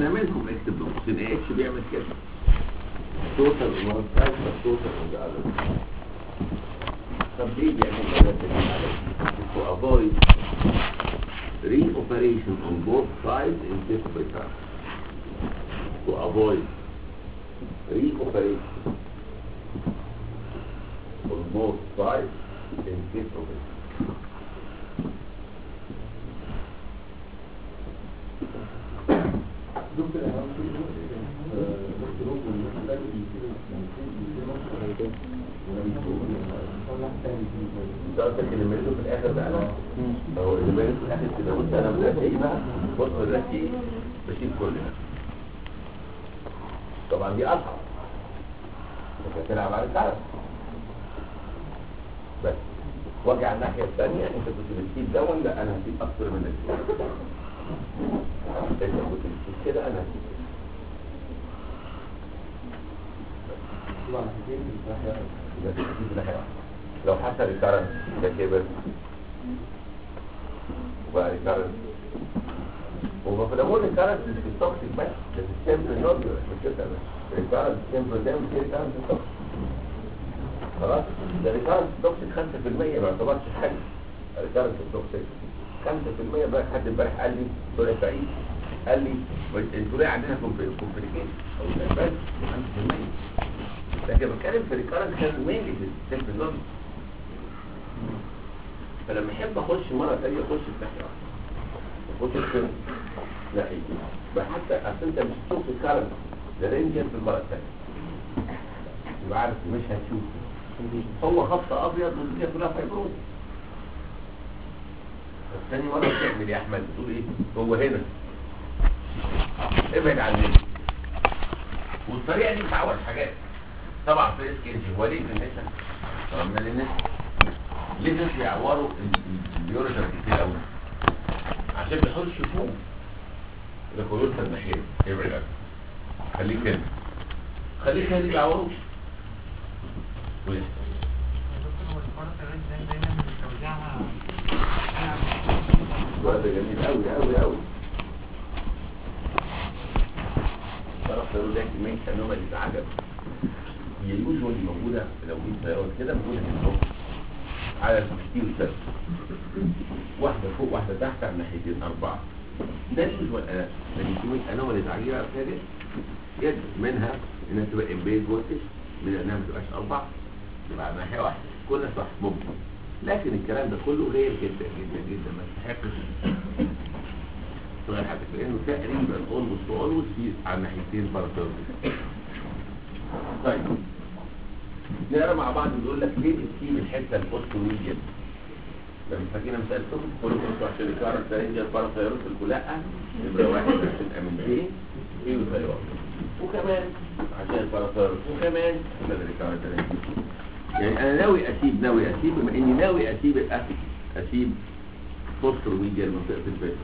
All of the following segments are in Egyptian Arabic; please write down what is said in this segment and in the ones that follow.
انا منكم اكتب دوكسين اتش بيعمل كده توتال امراض سايت توتال اند طب ليه بيعمل كده to avoid reoperation on both sides in case of recurrence to avoid reoperation on both sides in case of recurrence دكتور انا عاوز اقول دكتور والناس اللي بيصير المنطقه انت قصدك اللي ميلته في الاخر بقى لا هو اللي ميلته في الاخر كده بص انا بدات ايه بقى بص بدات ايه بشيل كل ده طبعا دي اصعب انت هتلعب على الكعب بس واجي على الناحيه الثانيه انت كنت بتسيب ده ولا انا هسيب اكتر من كده انت كنت بتسيب كده انا هسيب كده طبعا حكيت الناحيه يبقى تسيب ناحيه واحده لو حصل ريكارنس ده كبر وبقى ريكارنس هو في العموم ريكارنس مش في التوكسيك بس ده في السيمبل نوديولر مش كده بس ريكارنس سيمبل ده مش ريكارنس التوكسيك خلاص ده ريكارنس التوكسيك 5% ما يعتبرش حاجه ريكارنس التوكسيك 5% بقى حد امبارح قال لي دكتور سعيد قال لي انتوا ليه عندنا كومبليكيشن او الاسباب 5% لكن بتكلم في ريكارنس كان مينلي في السيمبل نوديولر فلما احب اخش مره ثانيه اخش في ناحيه واحده اخش في ناحيه بقى حتى اصل انت مش هتشوف الكارنت ده رينجر في المره الثانيه يبقى عارف مش هتشوف هو خط ابيض والدنيا كلها فايبروز ثاني مره بتعمل يا احمد بتقول ايه هو هنا ابعد عني والطريقه دي بتعور حاجات طبعا في ريسك انت هو ليه في النساء طبعا من النساء ليه الناس بيعوروا اليوريتر كتير قوي عشان بيحاولوا يشوفوه يقولوا يوريتر الناحيه ابعد عنه خليك هنا خليك هنا بيعوروش ويحصل السؤال ده جميل قوي قوي قوي تعرف تقول ده كمية انومالي ده عجب هي يوجوالي موجودة لو جيت سيارات كده موجودة في النص على الكتير سبت واحدة فوق واحدة تحت على الناحيتين أربعة ده اليوجوال أنا لأن كمية انومالي عجيبة ابتدت يجب منها إنها تبقى امبيد فولتج من إنها ما تبقاش أربعة تبقى على ناحية واحدة كل صح ممكن لكن الكلام ده كله غير جدا جدا جدا ما يستحقش صغير حتى لانه تقريبا اولموست اولموست في على الناحيتين باراتيرز طيب نقرا مع بعض بيقول لك ليه بتسيب الحته البوستوميديان لما فاكرين مسألتكم كل انتوا عشان الكارت ترينجر باراتيرز لا نمره واحد عشان امنتين ايه وثيرويد وكمان عشان الباراتيرز وكمان عشان الكارت ترينجر يعني انا ناوي اسيب ناوي اسيب بما اني ناوي اسيب الاسيب اسيب فوستر ميديا منطقه البيت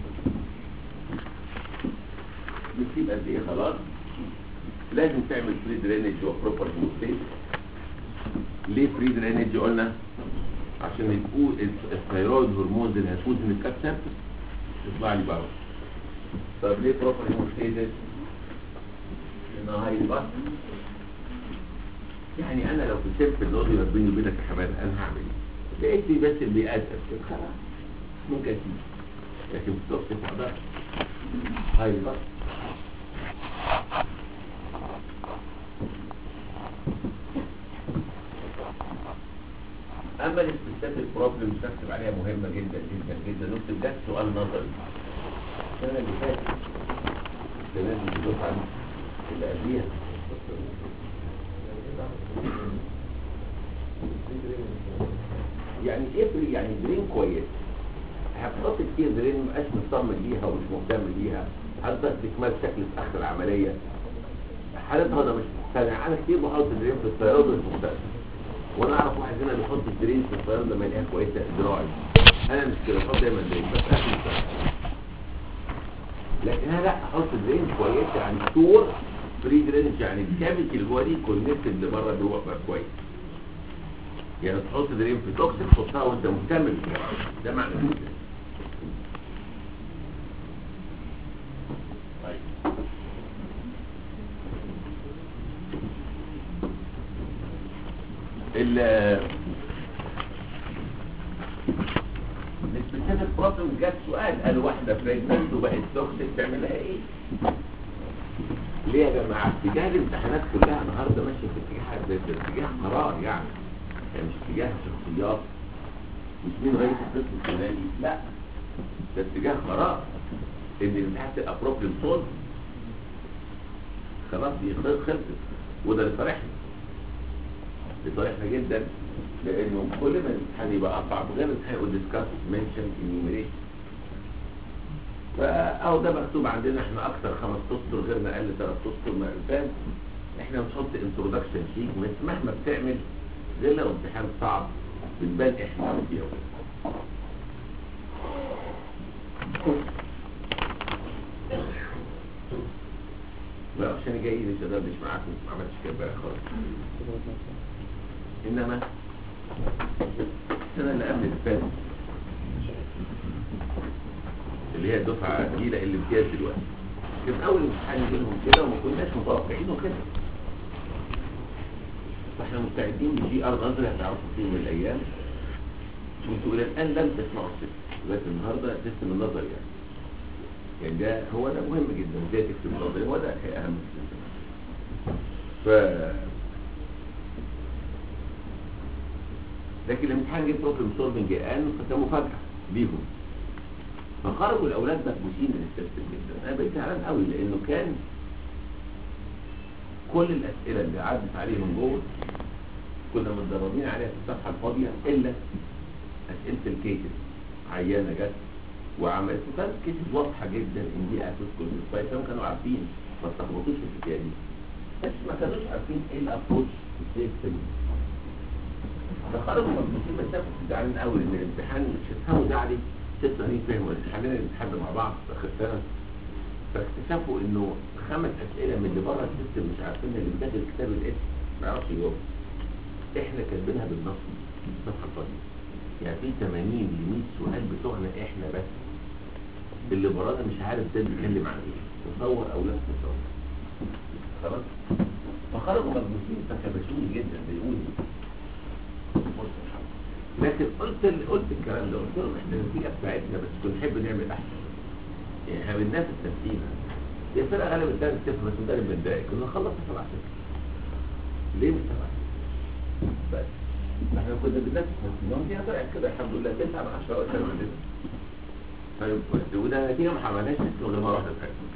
بتسيب قد ايه خلاص لازم تعمل فري درينج وبروبر هيموستيز ليه فري درينج قلنا عشان يبقوا الثيرويد هرمونز اللي هتفوز من الكبسه تطلع لي بره طب ليه بروبر هيموستيز لانها هاي البطن يعني انا لو في سيف النظر بيني وبينك يا حبايبي انا هعمل ايه لقيت لي بس اللي بيأثر كده خلاص ممكن اسيب لكن في التوقف ما اقدرش هاي بقى اما السبيسيفيك بروبلم نكتب عليها مهمه جدا جدا جدا نكتب ده سؤال نظري السنه اللي فاتت السنه دي الدفعه اللي قبليها يعني ايه بري يعني درين كويس هتحط كتير درين مبقاش مطمن ليها ومش مهتم ليها حتى استكمال شكل في اخر العمليه حالتها انا مش مقتنع انا كتير بحط درين في الطيران مش مقتنع وانا اعرف واحد هنا بيحط الدرين في الطيران لما يلاقيها كويسه دراعي انا مش كده بحط دايما درين بس اخر مقتنع لكن انا لا احط درين كويسه يعني تور فري درينج يعني الكافيتي اللي جوه دي كونكتد اللي بره جوه بقى كويس يعني تحط درين في توكسيك تحطها وانت مكمل ده معنى كده طيب ال السبيسيفيك بروبلم جت سؤال قال واحده بريجننت وبقت توكسيك تعمل لها ايه؟ ليه يا جماعه؟ اتجاه الامتحانات كلها النهارده ماشيه في اتجاه في اتجاه قرار يعني يعني مش اتجاه شخصيات مش مين رئيس القسم الفلاني لا ده اتجاه قرار ان الامتحان تبقى بروبلم سولف خلاص دي خل- خلصت وده اللي فرحنا اللي فرحنا جدا لانه كل ما الامتحان يبقى اصعب غير الامتحان يقول ديسكاس منشن انيميريشن فاهو ده مكتوب عندنا احنا اكثر خمس اسطر غيرنا اقل ثلاث اسطر ما الفان احنا بنحط انترودكشن شيك مهما بتعمل غير لو امتحان صعب بتبان احنا فيه لا عشان جاي لي شباب مش معاكم ما عملتش كده امبارح خالص انما السنه اللي قبل اللي فاتت اللي هي الدفعه الجديده اللي امتياز دلوقتي كان اول امتحان يجي لهم كده وما كناش متوقعينه كده فاحنا مستعدين بجي ار نظري هتعرفوا فيه من الايام وانتوا الى الان لم تسمعوا السيستم لكن النهارده سيستم النظري يعني يعني ده هو ده مهم جدا ازاي تكتب نظري هو ده اهم سيستم ف لكن الامتحان جه بروبلم سولفنج ان فكان مفاجاه ليهم فخرجوا الاولاد مكبوسين من السيستم جدا انا بقيت زعلان قوي لانه كان كل الاسئله اللي عدت عليهم جوه كنا متدربين عليها في الصفحه الفاضيه الا اسئله الكيسز عيانه جت وعملت وكانت كيسز واضحه جدا ان دي اساس كل فهم كانوا عارفين ما استخبطوش في الحكايه دي بس ما كانوش عارفين ايه الابروتش السيستم فخرجوا مكبوسين بس انا كنت زعلان قوي ان الامتحان مش هتفهموا زعلي ست سنين فهموا حلينا الامتحان مع بعض في اخر سنه فاكتشفوا انه خمس اسئله من اللي بره السيستم مش عارفين اللي داخل كتاب الاسم ما يعرفش يجاوب احنا كاتبينها بالنص الصفحه الفاضيه يعني في 80 ل 100 سؤال بتوعنا احنا بس اللي برانا مش عارف ده بيتكلم عن ايه تصور او لا تصور خلاص فخرجوا ملبوسين فكبشوني جدا بيقولوا بص يا محمد. لكن قلت قلت الكلام ده قلت لهم احنا النتيجه بتاعتنا بس بنحب نعمل احسن يعني احنا بننافس نفسينا هي فرقه غالبا بتعمل صفر بس مدرب متضايق كنا خلصنا سبعة صفر ليه مش سبعة صفر؟ بس احنا كنا بننافس نفسنا هي طلعت كده الحمد لله تسعة من عشرة وقت عندنا طيب وده نتيجة ما حملناش نفسنا غير مرة واحدة في حياتنا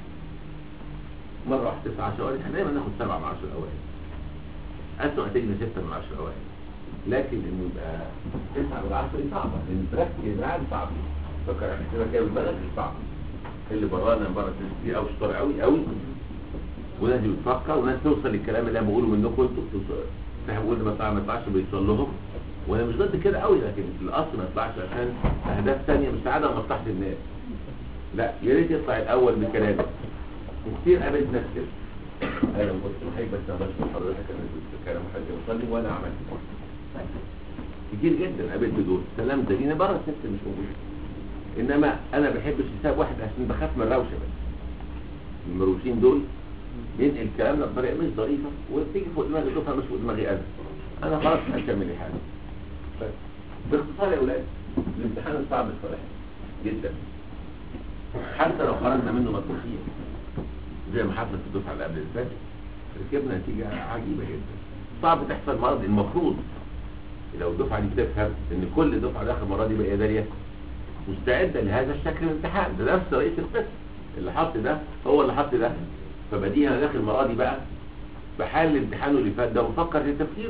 مرة واحدة تسعة عشر احنا دايما ناخد سبعة من عشرة الأوائل أسوأ نتيجة ستة من عشرة الأوائل لكن انه يبقى تسعة من عشرة دي صعبة لان تركز معاه صعب فكر احنا كده كده بالبلد صعب اللي برانا بره دي او شطار قوي قوي وناس بتفكر وناس توصل للكلام اللي انا بقوله منكم انتوا بتوصل احنا بنقول ما يطلع ما يطلعش بيوصل لهم وانا مش ضد كده قوي لكن الاصل ما يطلعش عشان اهداف ثانيه مش سعاده ومصلحه الناس لا يا ريت يطلع الاول بكلامه وكتير قابلت ناس كده انا كنت محب بس انا بشكر حضرتك انا كنت كلام حد يوصل لي وانا عملت كتير جدا قابلت دول سلام ده لينا بره السيستم مش موجود انما انا بحبش حساب واحد عشان بخاف من الروشه بس المروشين دول ينقل كلامنا بطريقه مش ظريفه وتيجي فوق دماغي تشوفها مش فوق دماغي انا انا خلاص مش هكمل حاجه بس باختصار يا اولاد الامتحان صعب الصراحه جدا حتى لو خرجنا منه مطروحين زي ما حصلت في الدفعه اللي قبل اللي فاتت ركبنا نتيجه عجيبه جدا صعب تحصل مرض المفروض لو الدفعه دي بتفهم ان كل دفعه داخل المره دي بقى داليه مستعده لهذا الشكل من الامتحان ده نفس رئيس القسم اللي حط ده هو اللي حط ده فبديها انا داخل المره دي بقى بحل امتحانه اللي فات ده وفكر في تفكيره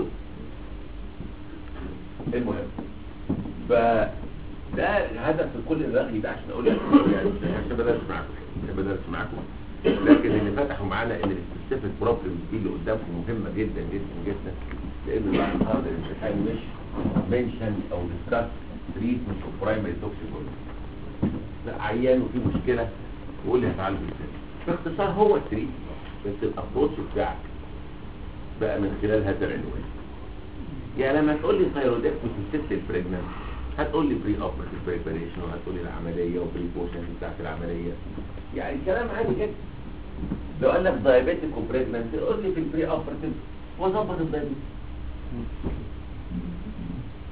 المهم ف ده هدف كل الرغي ده عشان اقول لك يعني مش عشان بدرس معاكم عشان بدرس معاكم لكن اللي فتحوا معانا ان السبيسيفيك بروبلم دي اللي قدامكم مهمه جدا جدا جدا لان بعد النهارده الامتحان مش منشن او ديسكاس تريتمنت اوف برايمري توكسيكولوجي لا عيان وفي مشكله وقول لي هتعالجه ازاي باختصار هو التريتمنت بس الابروتش بتاعك بقى من خلال هذا العنوان يعني لما تقول لي ثايرودكتوم في الست البريجننت هتقول لي بري اوبرتيف بريباريشن وهتقول لي العمليه وبري بوشن بتاعت العمليه يعني كلام عادي جدا لو قال لك دايابيتيك وبريجننت قول لي في البري اوبرتيف وظبط الدايابيتيك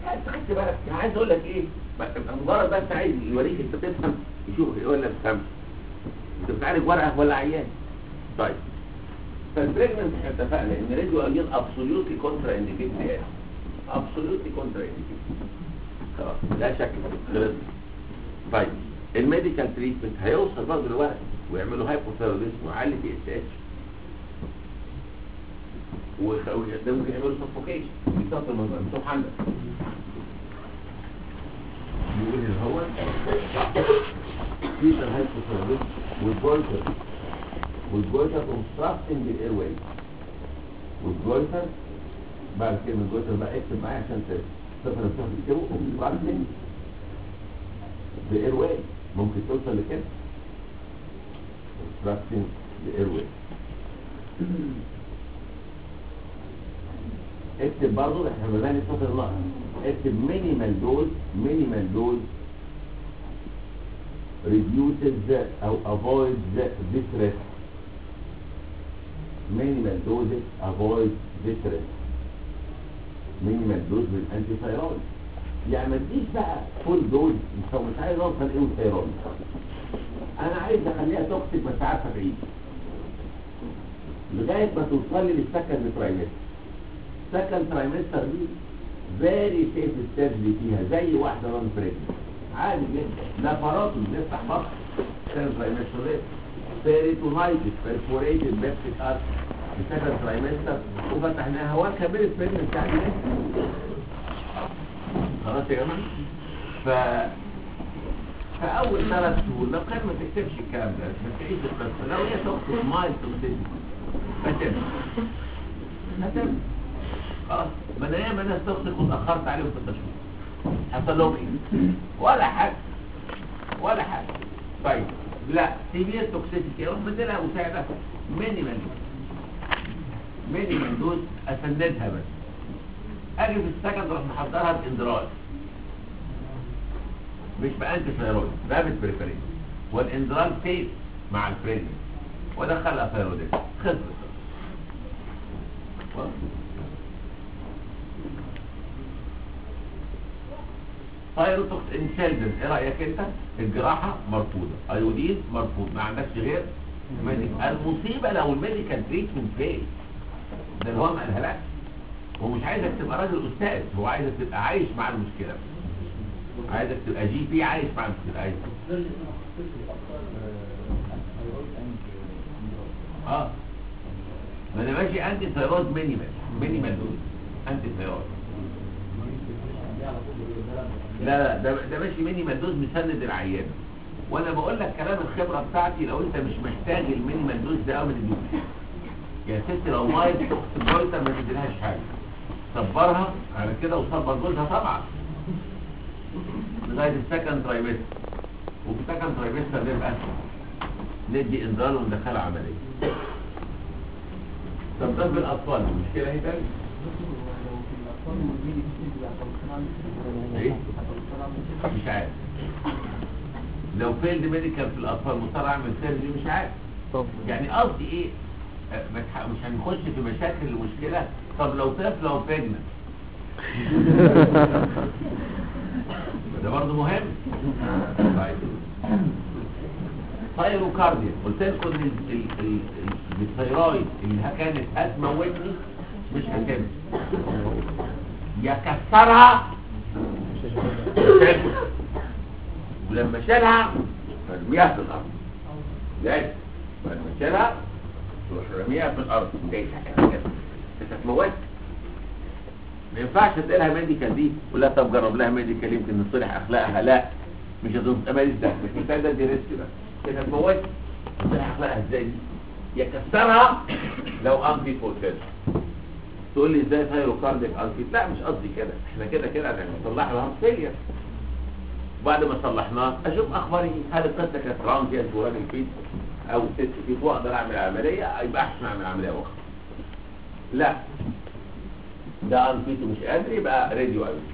انت خدت بالك انا عايز اقول لك ايه ب- مجرد بس عايز يوريك انت تفهم يشوف ايه ولا تفهم انت بتعالج ورقه ولا عيان طيب فالبريجننت احنا اتفقنا ان راديو اجين ابسوليوتلي كونترا انديكيتد ابسوليوتلي كونترا انديكيتد خلاص لا شك خلص طيب الميديكال تريتمنت هيوصل برضه لورق ويعملوا هايبوثيروديزم ويعلي بي اس اتش وممكن يعملوا سفوكيشن بيتصل من مفتوح عندك بيقول ان هو في الهايبوثيروديزم والجويتر والجويتر obstructing the airway والجويتر بعد كلمة الجويتر بقى اكتب معايا عشان تفهم الصف تكتبه obstructing the airway ممكن توصل لكده obstructing the airway اكتب برضه احنا مباني السطر النقص اكتب مينيمال دوز مينيمال دوز reduces او avoids this risk minimal doses avoid this risk minimal dose بالانتي ثايرويد يعني ما تجيش بقى فول دوز انت مش عايز اوصل ايه ثايرويد انا عايز اخليها توكسيك بس عارفه بعيد لغايه ما توصل لي للسكند ترايمستر سكند ترايمستر دي فيري سيف ستيرجلي فيها زي واحده نون بريجننت عادي جدا لا فراتي نفتح بطن سكند ترايمستر ليه بيريتونايتس بيرفوريتد بيبتيك ارت السكند ترايمستر وفتحناها هو كبرت بريجننت عادي جدا خلاص يا جماعه ف فاول ثلاث شهور لو كان ما تكتبش الكلام ده بس تعيش القصه لو هي تقصد مايل توكسيسيتي هتم هتم خلاص ما انا ياما ناس تقصد كنت اخرت عليهم ست شهور حصل لهم ايه ولا حاجه ولا حاجه طيب لا سيفير توكسيسيتي اروح بديلها مساعده مينيمال مينيمال دوز اسندها بس اجي في السكند اروح محضرها باندراج مش بانتي ثايرويد رابط بريفرين والاندرال فيس مع البريزن ودخلها ثايرويد خلصت ثايروتوكس انشيلدن ايه رايك انت الجراحه مرفوضه ايودين مرفوض ما عندكش غير ميديك المصيبه لو الميديكال تريتمنت فيل ده اللي هو ما قالهالكش هو مش عايزك تبقى راجل استاذ هو عايزك تبقى عايش مع المشكله عايزك تبقى جي بي عايش مع المشكله عايز اه ما انا ماشي انتي ثايرويد مينيمال مينيمال دوز انتي ثايرويد لا لا ده ده ماشي مينيمال دوز مسند العيان وانا بقول لك كلام الخبره بتاعتي لو انت مش محتاج المينيمال دوز ده او ما تدوش يا ست لو مايت تقص الجويتر ما تديلهاش حاجه صبرها على كده وصبر جوزها طبعا لغايه السكند ترايمستر وفي السكند ترايمستر نبقى ندي انذار وندخلها عمليه طب ده بالاطفال المشكله هي تاني ايه مش عارف لو فيلد ميديكال في الاطفال مضطر اعمل سيرجري مش عارف يعني قصدي ايه أه، مش ه- مش هنخش في مشاكل المشكله طب لو طفل او بيجنة ده برضه مهم طيب ثايروكارديا قلت لكم ان ال- ال- ال- ال- الثيرويد اللي كانت هتموتني مش هتموت يكسرها شالها. ولما شالها فرميها في الارض لازم لما شالها تروح رميها في الارض جاي كده انت هتموت ما ينفعش تديلها ميديكال دي تقول لها طب جرب لها ميديكال يمكن نصلح اخلاقها لا مش هتبقى ماليش ده مش محتاج ده دي ريسك بقى كده هتموت تصلح اخلاقها ازاي دي يكسرها لو انفي فوتيل تقول لي ازاي ثايروكارديك انفيت لا مش قصدي كده احنا كده كده هنصلح لها فيلير بعد ما صلحناه اشوف اخباري هل القصه كانت ترانزيانت وراجل فيت او ست فيت واقدر اعمل عمليه يبقى احسن اعمل عمليه اخرى لا ده انفيت ومش قادر يبقى راديو قوي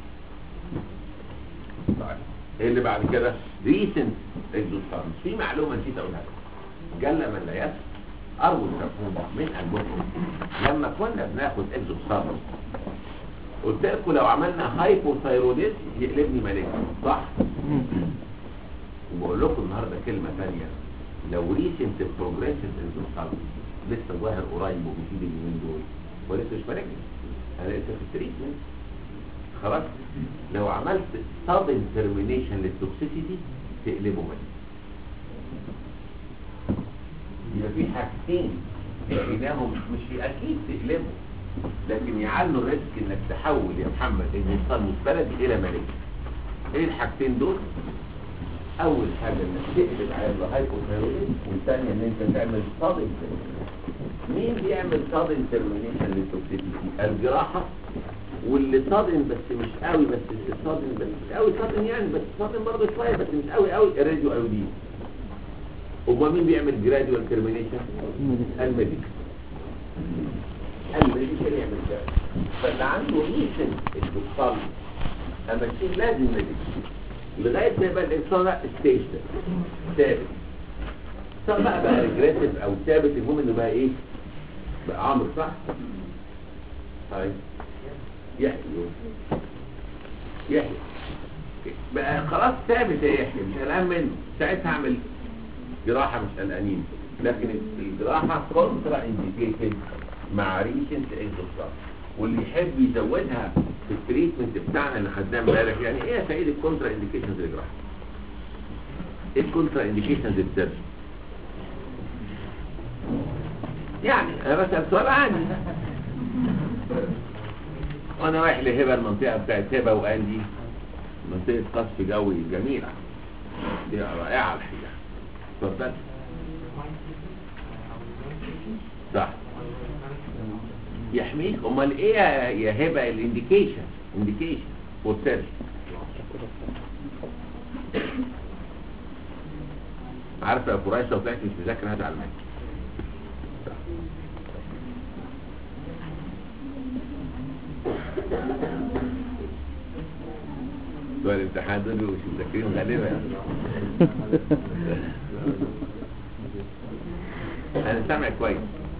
طيب ايه اللي بعد كده ريسنت اكزوستانس في معلومه نسيت اقولها لكم جل من لا يسر أروي التفهيم من أنفسهم لما كنا بناخد اكزوستانس قلت لكم لو عملنا هايبوثايروديزم يقلبني ملاك صح وبقول لكم النهارده كلمه ثانيه لو ريسنت بروجريسيف انزوستال لسه ظاهر قريب وبيفيد اليومين دول ولسه مش ملاك انا لسه في التريتمنت خلاص لو عملت sudden termination للتوكسيسيتي تقلبه ملاك يبقى في حاجتين لقيناهم مش في اكيد تقلبه لكن يعلوا الريسك انك تحول يا محمد الانسان من بلدي الى ملك ايه الحاجتين دول اول حاجه انك تقلب على الهايبوثايرويد والثانيه ان انت تعمل صادم مين بيعمل صادم ترمينيشن للتوكسيسيتي الجراحه واللي صادم بس مش قوي بس صادم بس مش قوي صادم يعني بس صادم برضه شويه بس مش قوي قوي الراديو ايودين امال مين بيعمل جراديوال ترمينيشن الميديكال الميديكال يعمل كده فاللي عنده ريسن الدكتور امشيه لازم ميديكال لغايه ما يبقى الانسان ده ستيج ده ثابت سواء بقى بقى ريجريسيف او ثابت المهم انه بقى ايه بقى عمرو صح طيب يحيى يحيى بقى خلاص ثابت يا يحيى مش قلقان منه ساعتها اعمل جراحة مش قلقانين لكن الجراحة كونترا انديكيتد مع ريسنت اكزوستار واللي يحب يزودها في التريتمنت بتاعنا اللي خدناه امبارح يعني ايه يا سيد الكونترا انديكيشنز للجراحة؟ ايه الكونترا انديكيشنز للسيرجن؟ يعني انا بسأل سؤال عادي وانا رايح لهبه المنطقه بتاعت هبه واندي منطقه قصف جوي جميله دي رائعه الحقيقه اتفضل صح يحميك امال ايه يا- يا هبه الانديكيشن انديكيشن والسيرش عارفه يا قريش لو طلعت مش مذاكر هزعل منك دول الامتحان دول مش مذاكرين غالبا انا سامع كويس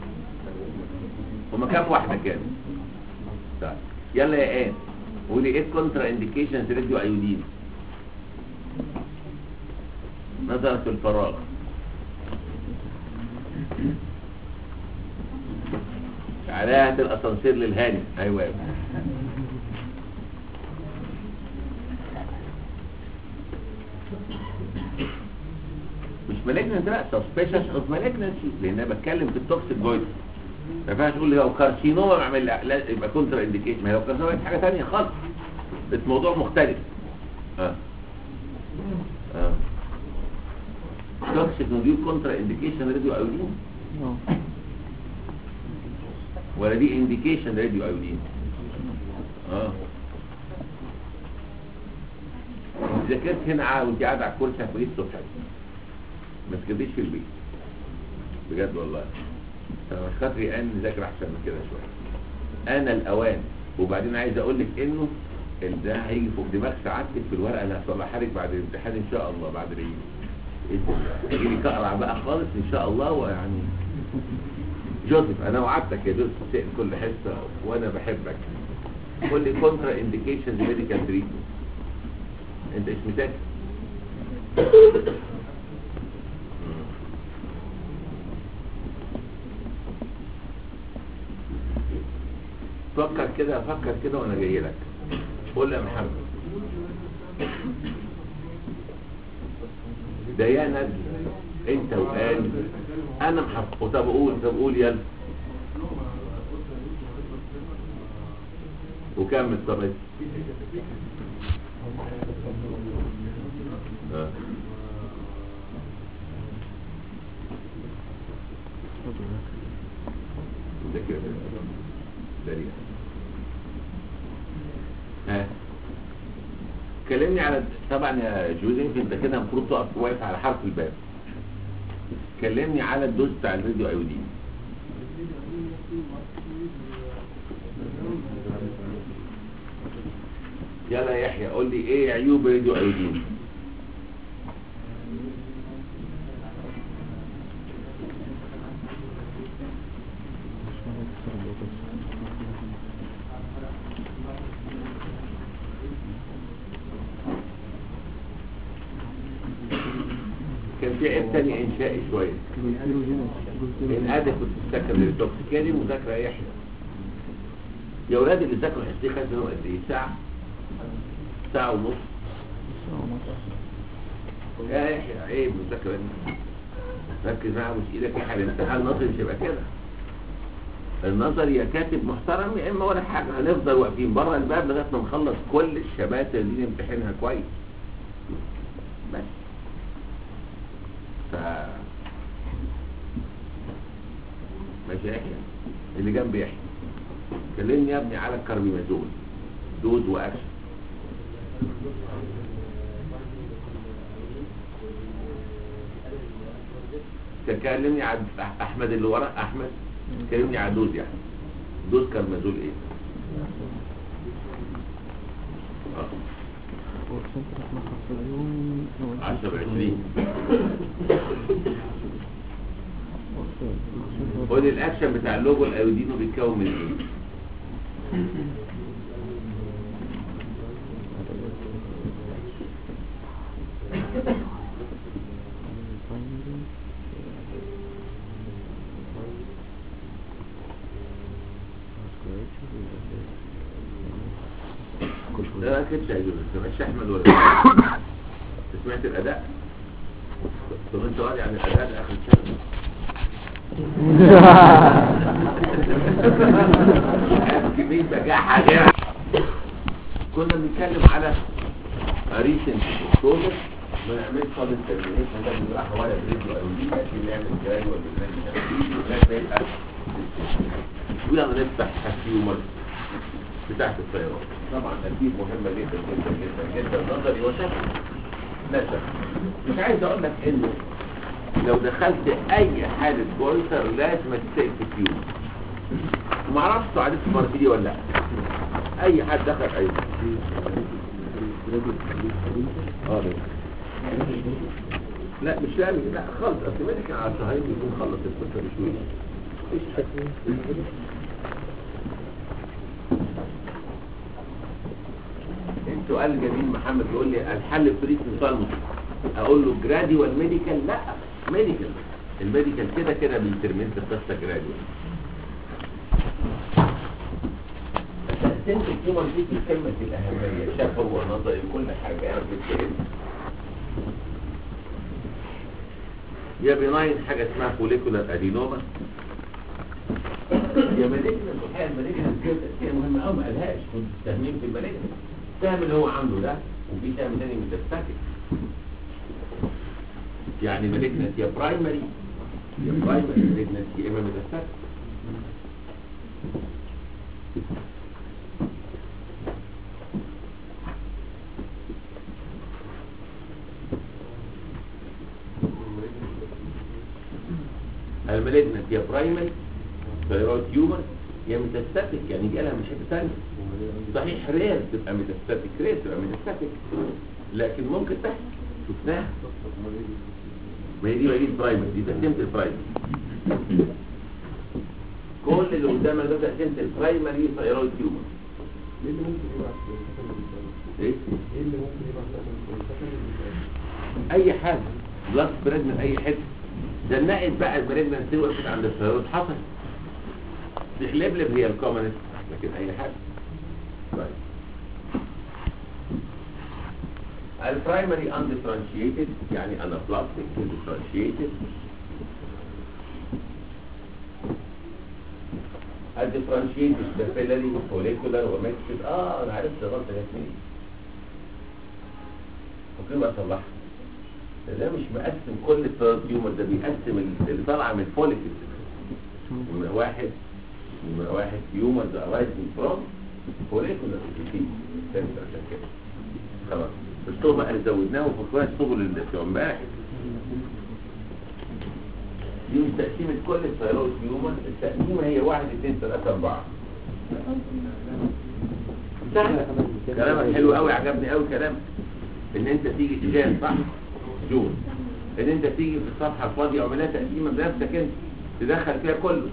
هما كام واحده كده طيب يلا يا ايه قولي ايه الكونترا انديكيشنز راديو ايودين نظرة في الفراغ عليها الاسانسير للهاني ايوه أيوة. مش مالجنس لا سسبشس اوف مالجنسي لان انا بتكلم في التوكسيك جويد ما ينفعش تقول لي لو كارسينوما بعمل لا لا، يبقى كونترا انديكيشن ما هي لو كارسينوما يبقى حاجه ثانيه خالص بس موضوع مختلف اه اه توكسيك نوديو كونترا انديكيشن راديو ايودين ولا دي انديكيشن راديو ايودين اه انت ذاكرت هنا قاعد- وانت قاعد على الكرسي هتقولي الصبح ما تكديش في البيت بجد والله انا مش خاطري ان نذاكر احسن من كده شويه انا الاوان وبعدين عايز اقول لك انه ال- ده هيجي فوق دماغ سعادتك في الورقه اللي هصلحها لك بعد الامتحان ان شاء الله بعد العيد يجي لي اقرا بقى خالص ان شاء الله ويعني جوزيف انا وعدتك يا جوزيف تسال كل حصه وانا بحبك قول لي كونترا انديكيشنز ميديكال تريتمنت انت مش مذاكر فكر كده فكر كده وانا جاي لك قول لي يا محمد ده يا ندل انت وقال انا محفظ طب قول طب قول يلا وكمل طب انت. آه. ده كده سريع ها كلمني على طبعا يا جوزيف انت كده المفروض تقف واقف على حرف الباب كلمني على الدوز بتاع الفيديو ايودين يلا يا يحيى قول لي ايه عيوب الفيديو ايودين كان في عيب تاني انشائي شويه الادب السكندري توكسيك هي دي المذاكره يا يحيى يا اولاد اللي ذاكروا حسين خدوا قد ايه ساعه ساعه ونص يا يحيى عيب المذاكره دي ركز معاها مش ايدك يا حبيبي الامتحان النظري مش هيبقى كده النظري يا كاتب محترم يا اما ولا حاجه هنفضل واقفين بره الباب لغايه ما نخلص كل الشباتر اللي نمتحنها كويس بس ف ماشي يا يحيى اللي جنب يحيى كلمني يا ابني على الكربيمازول دوز واكشن تكلمني عن احمد اللي ورا احمد كلمني عن دوز يعني دوز كربيمازول ايه آه. 10 20 خد الاكشن بتاع اللوجو الايودينو بيتكون من ايه ده كنت هيجوز سمعتش احمد ولا سمعت الاداء طب انت راضي عن الاداء ده اخر السنه كمية بجاحة غير كنا بنتكلم على ريسنت اكتوبر ما نعملش صادم ترمينيشن ده بيبقى حوالي بريد وأولية اللي يعمل جراي ولا يعمل يبقى ويلا نفتح الهيومر بتاعت الطيران طبعا ترتيب مهمة جدا جدا جدا جدا نظري وشكل لا شك مش عايز اقول لك انه لو دخلت اي حالة جولتر لازم تسيب في كيو وما اعرفش تعرف المرة دي ولا لا اي حد دخل اي اه لا. لا مش لازم لا خالص اصل ميديكال على شهرين بيكون خلص القصه بشويه مفيش حاجه سؤال جميل محمد يقول لي الحل فريق نظام اقول له جراديوال ميديكال لا ميديكال الميديكال كده كده بيترمنت قصه جراديوال تقسيمة الكيومر دي في قمة الأهمية شفوي ونظري وكل حاجة يعني بتتكلم يا بناين حاجة اسمها فوليكولار أدينوما يا مالجنة الحقيقة المالجنة كده تأثير مهمة أوي ما قالهاش كنت فاهمين في المالجنة السهم اللي هو عنده ده وفي سهم تاني ميتاستاتيك يعني مالجنة يا برايمري يا برايمري مالجنة يا إما ميتاستاتيك المالجنة يا برايمري ثيرويد تيومر يا ميتاستاتيك يعني جالها من حته ثانيه صحيح رير تبقى ميتاستاتيك رير تبقى ميتاستاتيك لكن ممكن تحصل شفناها ما هي دي ما هي دي البرايمري دي تقسيمه البرايمري كل اللي قدامك ده تقسيمه البرايمري ثيرويد تيومر ايه اللي ممكن يبعث للسكن ايه ايه اللي ممكن يبعث للسكن اي حاجه بلاد سبريد من اي حته زنقت بقى المالجنسي وقفت عند الثيرويد حصل تحلبلب هي الكومنست لكن اي حاجه طيب البرايمري undifferentiated يعني anaplastic differentiated الديفرنشيتد بابيلاري وفوليكولار وميكسد اه انا عرفت غلطه يا سيدي ممكن بقى اصلحها ده مش مقسم كل التيومر ده بيقسم اللي طالعه من الفوليكل نمرة واحد نمرة واحد تيومر ده arising from follicular disease سنتر عشان كده خلاص الصوب بقى اللي زودناه وفكرنا الصبر اللي بتوع امبارح دي مش تقسيمة كل الثيرويد تيومر التقسيمة هي واحد اثنين ثلاثة أربعة سهلة كلامك حلو قوي عجبني قوي كلامك ان انت تيجي تجاه صح جون ان انت تيجي في الصفحة الفاضية عملية تقسيمة بنفسك انت تدخل فيها كله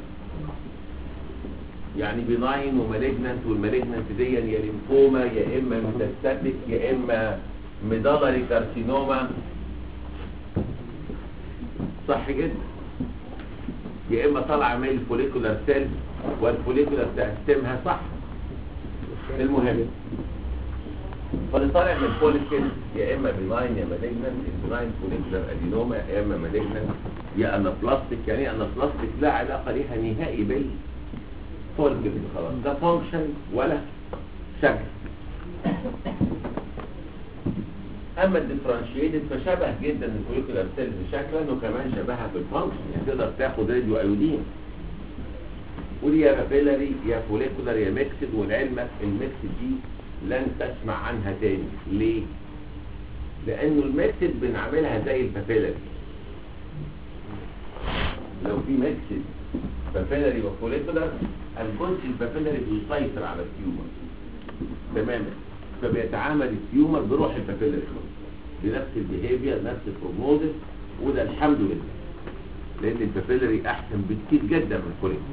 يعني بناين ومالجنانت والمالجنانت دي يا ليمفوما يا اما ميتاستاتيك يا اما ميدالري كارسينوما صح جدا يا اما طالعه من الفوليكولار سيل والفوليكولار تقسمها صح المهم فاللي طالع من الفوليكل يا اما بناين يا مالجنان البناين فوليكولار ادينوما يا اما مالجنان يا انابلاستيك يعني انابلاستيك لا علاقه ليها نهائي بالفوليكل خلاص ده فانكشن ولا شكل اما الديفرنشيتد فشبه جدا الفوليكولار سيلز شكلا وكمان شبهها في الفانكشن يعني تقدر تاخد راديو ايودين ودي يا بابيلاري يا فوليكولار يا ميكسد ولعلمك الميكسد دي لن تسمع عنها تاني ليه؟ لانه الميكسد بنعملها زي البابيلاري لو في ميكسد بابيلاري وفوليكولار الجزء البابيلاري بيسيطر على التيومر تماما فبيتعامل التيومر بروح البابيلاري بنفس البيهيفير نفس البروجنوزس وده الحمد لله لان البابيلاري احسن بكتير جدا من الفوليكولار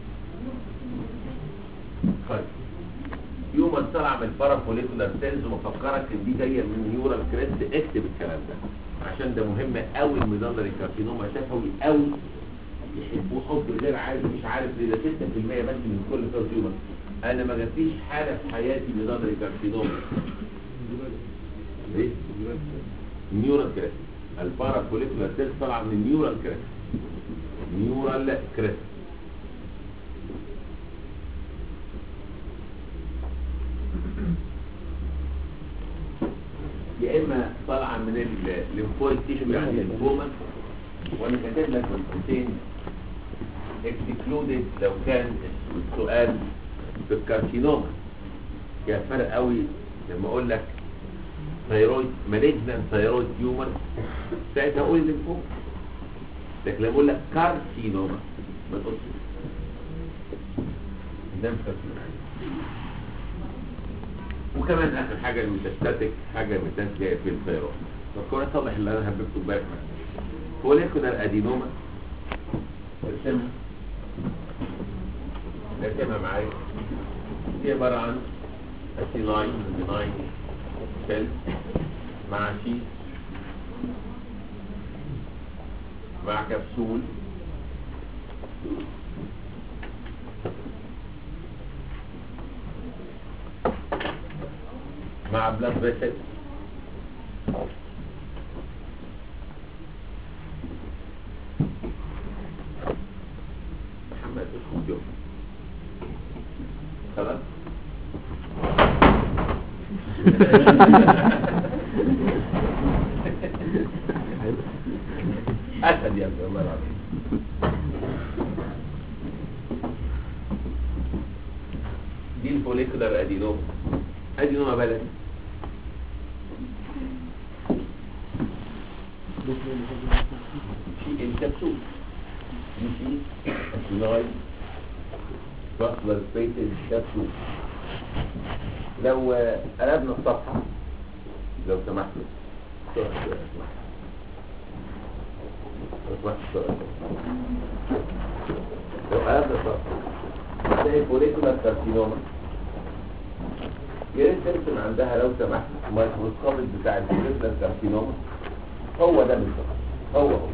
طيب يوم ما طلع من البارافوليكولار سيلز ومفكرك ان دي جايه من نيورال كريست اكتب الكلام ده عشان ده مهم قوي الميدالري كارسينوما شفوي قوي يحبوه حب غير عادي مش عارف ليه ده 6% بس من كل كارسينوما انا ما جاتليش حاله في حياتي ميدالري كارسينوما ليه؟ نيورال كريست البارافوليكولار سيلز طالعه من النيورال كريست نيورال كريست يا اما طالعه من الليمفويد تيشو يعني الليمفوما وانا كاتب لك الخطين اكسكلودد لو كان السؤال في الكارسينوما يا فرق قوي لما اقول لك ثيرويد مالجنان ثيرويد تيومر ساعتها اقول الليمفوما لكن لما اقول لك كارسينوما ما تقولش ده مش كارسينوما وكمان اخر حاجه الميتاستاتيك حاجه ميتاستاتيك في الثيرويد فالكوره طبعا اللي انا حبيته امبارح فوليكولار ادينوما ارسمها ارسمها معايا دي عباره عن اسيناين بناين سيل مع شيت مع كبسول مع بلاد فيسل محمد اسمه جو خلاص اسد يا ابني والله العظيم دي الفوليكولار ادينوما ادينوما بلدي في الكبسول دي في السلايد بطلر سبيس الكبسول لو آه، قلبنا الصفحة لو سمحت لو سمحت لو قلبنا الصفحة هتلاقي فوليكولار كارسينوما يا ريت ترسم عندها لو سمحت الميكروسكوب بتاع الفوليكولار كارسينوما هو ده بالظبط هو هو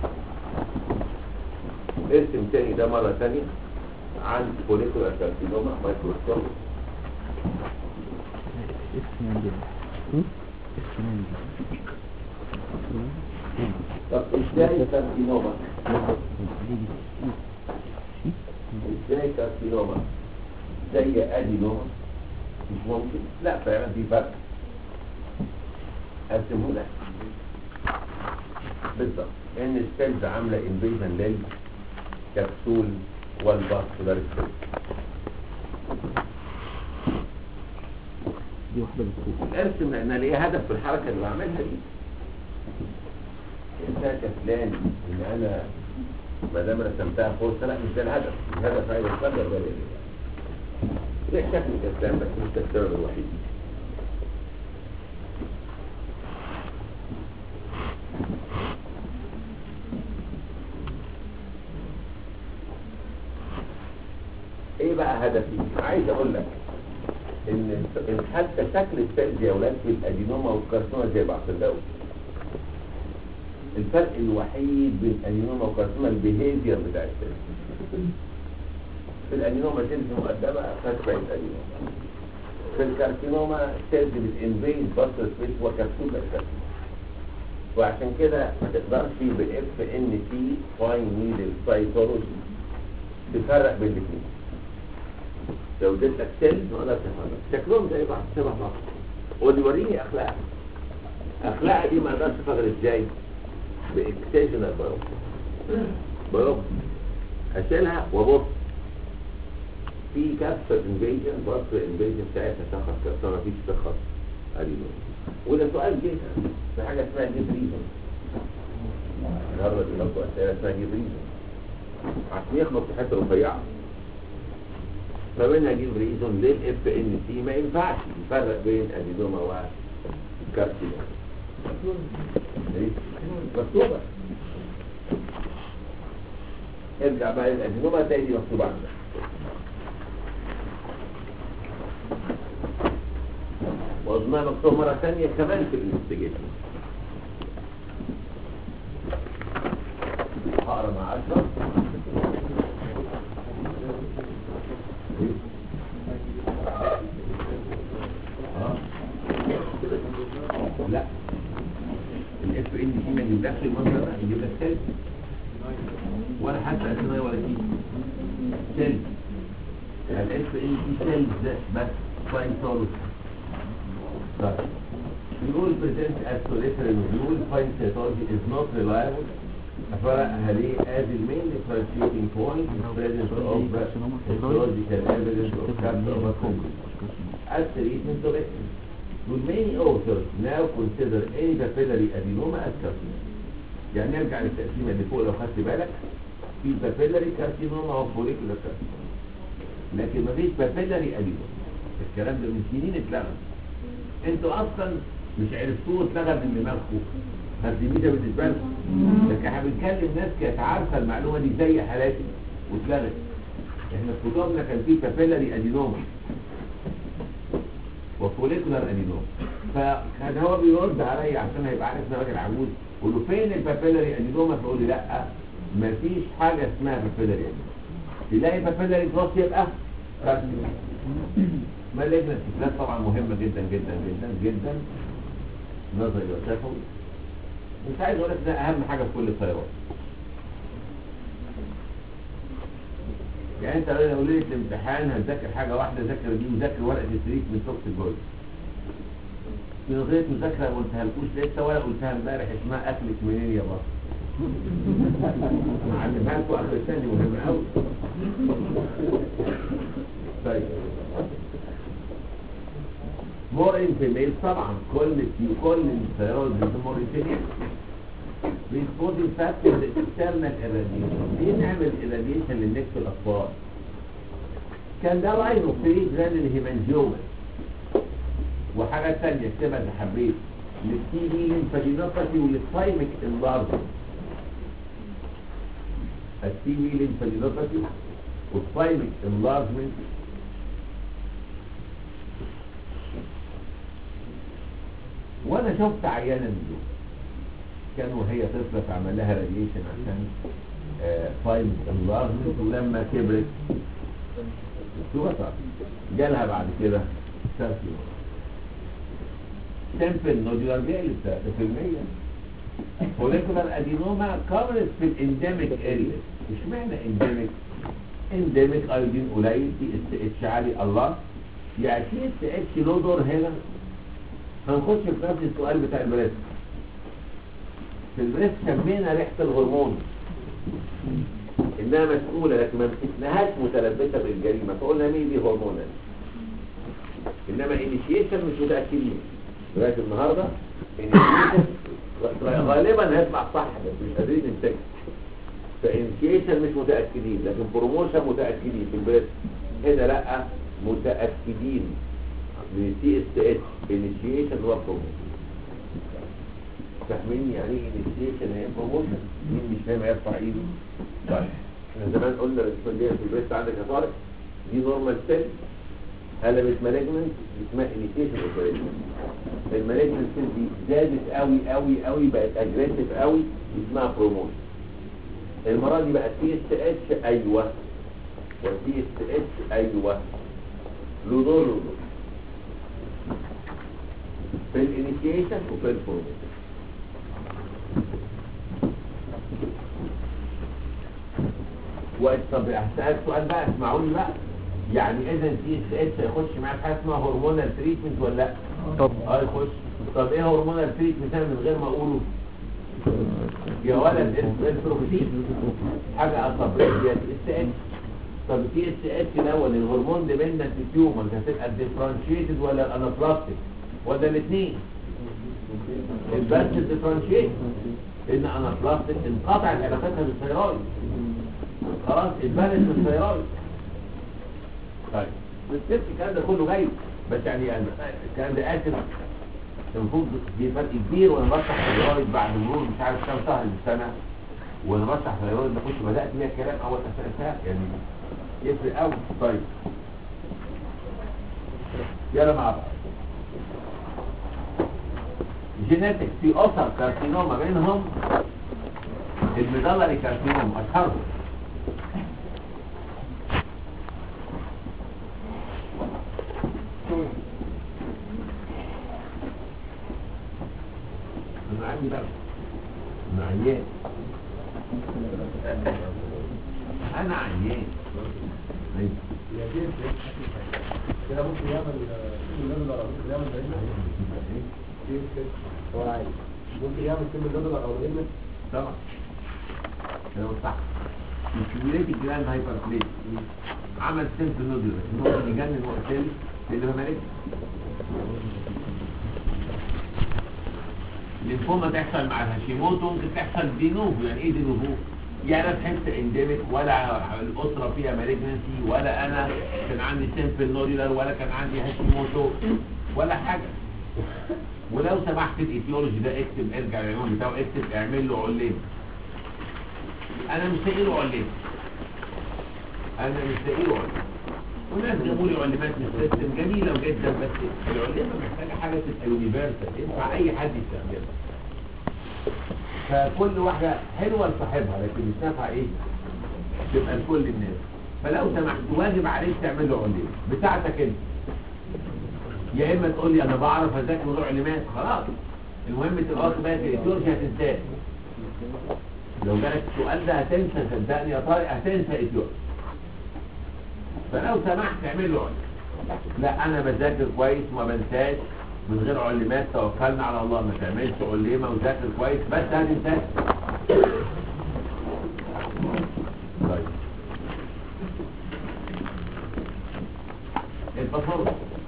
ارسم تاني ده مرة تانية عن فوليكولار كارسينوما مايكروسكوب طب ازاي كارسينوما ازاي كارسينوما زي ادينوما مش ممكن لا فعلا في فرق ارسمه لك بالظبط ان السيلز عامله انفيجن للكبسول والفاسكولار سيل دي واحدة بتفوق ارسم لان ليه هدف في الحركه اللي بعملها دي انت كسلان ان انا ما دام رسمتها فرصه لا مش ده الهدف الهدف عايز يتقدر ده ليه ليه شكل كسلان بس مش ده السبب الوحيد ايه بقى هدفي عايز اقول لك ان إن حتى شكل السيلز يا اولاد في الادينوما والكارسوما زي بعض صدقوا الفرق الوحيد بين الانينوما وكارسينوما البيهيفير بتاع السيلز في الانينوما سيلز مقدمه فتبعت الانينوما في الكارسينوما سيلز بتنفيد بصر سبيس وكبسولة الكارسينوما وعشان كده ما تقدرش بالاف ان تي فاين نيدل سايتولوجي تفرق بين الاثنين لو اديتك سيلز ما اقدرش افرق شكلهم زي بعض شبه بعض ودي وريني اخلاق اخلاق دي ما اقدرش افرق ازاي باكستيشنال بايوبسي بايوبسي اشيلها وابص في كف انفيجن بصر انفيجن ساعتها شخص كسر مفيش شخص قريبا وده سؤال جه في حاجه اسمها جيب ريزون النهارده بيلاقوا اسئله اسمها جيب ريزون عشان يخبط في حته رفيعه فمنها جيب ريزون ليه الاف ان سي ما ينفعش يفرق بين ادينوما وكارسينوما إيه؟ مكتوبه ارجع بقى للادينوما تلاقي دي مكتوبه عندك وأظنها مكتوب مرة ثانية كمان في الانستيجيشن هقرا مع أشرف آه. لا الاف ان سي ما يجيبلكش المنظر ده يجيب لك سيلز ولا حتى اسماء ولا شيء سيلز الاف ان سي سيلز بس فاين سولوس طيب بيقول present as solitary nodule fine cytology is not reliable أفرقها ليه as the main differentiating point is presence of histological evidence of cancer of as treatment of it. Will many authors now consider any papillary adenoma as carcinoma. يعني نرجع للتقسيمة اللي فوق لو خدت بالك في papillary carcinoma و follicular carcinoma لكن مفيش papillary adenoma الكلام ده من سنين اتلغى انتوا اصلا مش عرفتوه اتلغى من دماغكم فالدميده بالنسبه لكم لكن احنا بنتكلم ناس كانت عارفه المعلومه دي زي حالاتي واتلغت احنا في كتبنا كان في بابيلاري ادينوما وفوليكولار ادينوما فكان هو بيرد عليا عشان هيبقى عارف ان أنا راجل عجوز قول له فين البابيلاري ادينوما فيقول لي لا مفيش حاجه اسمها بابيلاري ادينوما تلاقي بابيلاري كروس يبقى كارسينوما مالجنت ده طبعا مهمة جدا جدا جدا جدا نظري وشفوي مش عايز اقول لك ده اهم حاجة في كل الطيارات يعني انت لو ليلة الامتحان هتذاكر حاجة واحدة ذاكر دي وذاكر ورقة التريك من توكس الجوز في نظرية مذاكرة ما قلتها لكوش لسه ولا قلتها امبارح اسمها اكلك منين يا بابا معلمها لكم اخر الثاني مهم قوي طيب مور انفيميل طبعا كل كل السيارات مور انفيميل بيسبوزنج فاكتور اكسترنال irradiation ليه نعمل irradiation للنك في الاطفال كان ده راينو في جران الهيمانجيوما وحاجة تانية اكتبها اللي حبيت للتي بي لينفادينوباثي وللثايميك انلارجمنت التي بي لينفادينوباثي والثايميك انلارجمنت وانا شفت عيانة من دول كان وهي طفلة فعمل لها راديشن عشان فايل انلارجمنت ولما كبرت سوطة جالها بعد كده ساركيوما سامبل نودولار جالس 3% فوليكولار ادينوما كفرت في الانديميك اريا اشمعنى انديميك انديميك ايودين قليل تي اس اتش عالي الله يعني تي اس اتش له دور هنا هنخش في نفس السؤال بتاع البريست في البريست سمينا ريحة الهرمون انها مسؤولة لكن ما اسمهاش متلبسة بالجريمة فقلنا مين دي هرمونال انما انيشيشن مش متأكدين لغاية النهاردة انيشيشن غالبا هيطلع صح بس مش قادرين نمسكها فانيشيشن مش متأكدين لكن بروموشن متأكدين في البريست هنا لا متأكدين من تي اس اتش انيشيشن هو بروموشن فاهمين يعني ايه انيشيشن هي بروموشن مين مش فاهم يرفع ايده طيب احنا زمان قلنا الاسفندية في البريست عندك يا طارق دي نورمال سيل قلبت مالجننت اسمها انيشيشن اوف مالجننت المالجننت سيل دي زادت قوي قوي قوي بقت اجريسيف قوي اسمها بروموشن المره دي بقى تي اس اتش ايوه والتي اس اتش ايوه له دور له دور في الانيشيشن وفي البروموشن و- طب هسألك سؤال بقى اسمعوني بقى يعني اذا تي اس اتش هيخش معاك حاجه اسمها هرمونال تريتمنت ولا لا؟ طب اه يخش طب ايه هرمونال تريتمنت انا من غير ما اقوله يا ولد اسمه البروكسين حاجه اصابريه تي اس اتش طب التي اس اتش الاول الهرمون ديبندنت تيومر هتبقى ديفرنشيتد ولا انابلاستيك ولا الاثنين البس ديفرنشيت ان انابلاستيك انقطعت علاقتها بالثيرويد خلاص اتبنت بالثيرويد طيب الست الكلام ده كله جاي بس يعني يعني الكلام ده اسف المفروض في فرق كبير وانا بشرح ثيرويد بعد مرور مش عارف كام شهر من السنه وانا بشرح ثيرويد ما كنت بدات بيها الكلام اول اساسها يعني يفرق قوي طيب يلا مع بعض جينيتك في اسر كارسينوما منهم الميدالري كارسينوما اشهرهم انا عندي بقى انا عيان انا عيان أيوة. كده ممكن يعمل كل الليفل ولا ممكن يعمل هو عادي ممكن يعمل كل الليفل ولا ممكن طبعا ده صح الكبيرات الجلاند هايبر بليت عمل سيمت نودل ممكن يجنن وقتل اللي ما مالك الليمفوما تحصل مع الهاشيموتو ممكن تحصل دينوفو يعني ايه دينوفو يعني انا تحس انديميك ولا الاسره فيها مالجنسي ولا انا كان عندي سيمبل نودولار ولا كان عندي هاشيموتو ولا حاجه ولو سمحت الايتيولوجي ده اكتب ارجع العنوان بتاعه اكتب اعمل له علم انا مش لاقي له علم انا مش لاقي له علم وناس جابوا لي علمات من السيستم جميله جدا بس العلمه محتاجه حاجه تبقى يونيفرسال ينفع اي حد يستخدمها فكل واحده حلوه لصاحبها لكن مش نافعه ايه تبقى لكل الناس فلو سمحت واجب عليك تعمل له علم بتاعتك انت يا اما تقول لي انا بعرف اذاكر موضوع علمات خلاص المهم تبقى واخد بالك الايتيولوجي هتنساه لو جالك السؤال ده هتنسى صدقني يا طارق هتنسى ايتيولوجي فلو سمحت اعمل له علم لا انا بذاكر كويس وما بنساش من غير علمات توكلنا على الله ما تعملش علمه وذاكر كويس بس هتنساه طيب الباثولوجي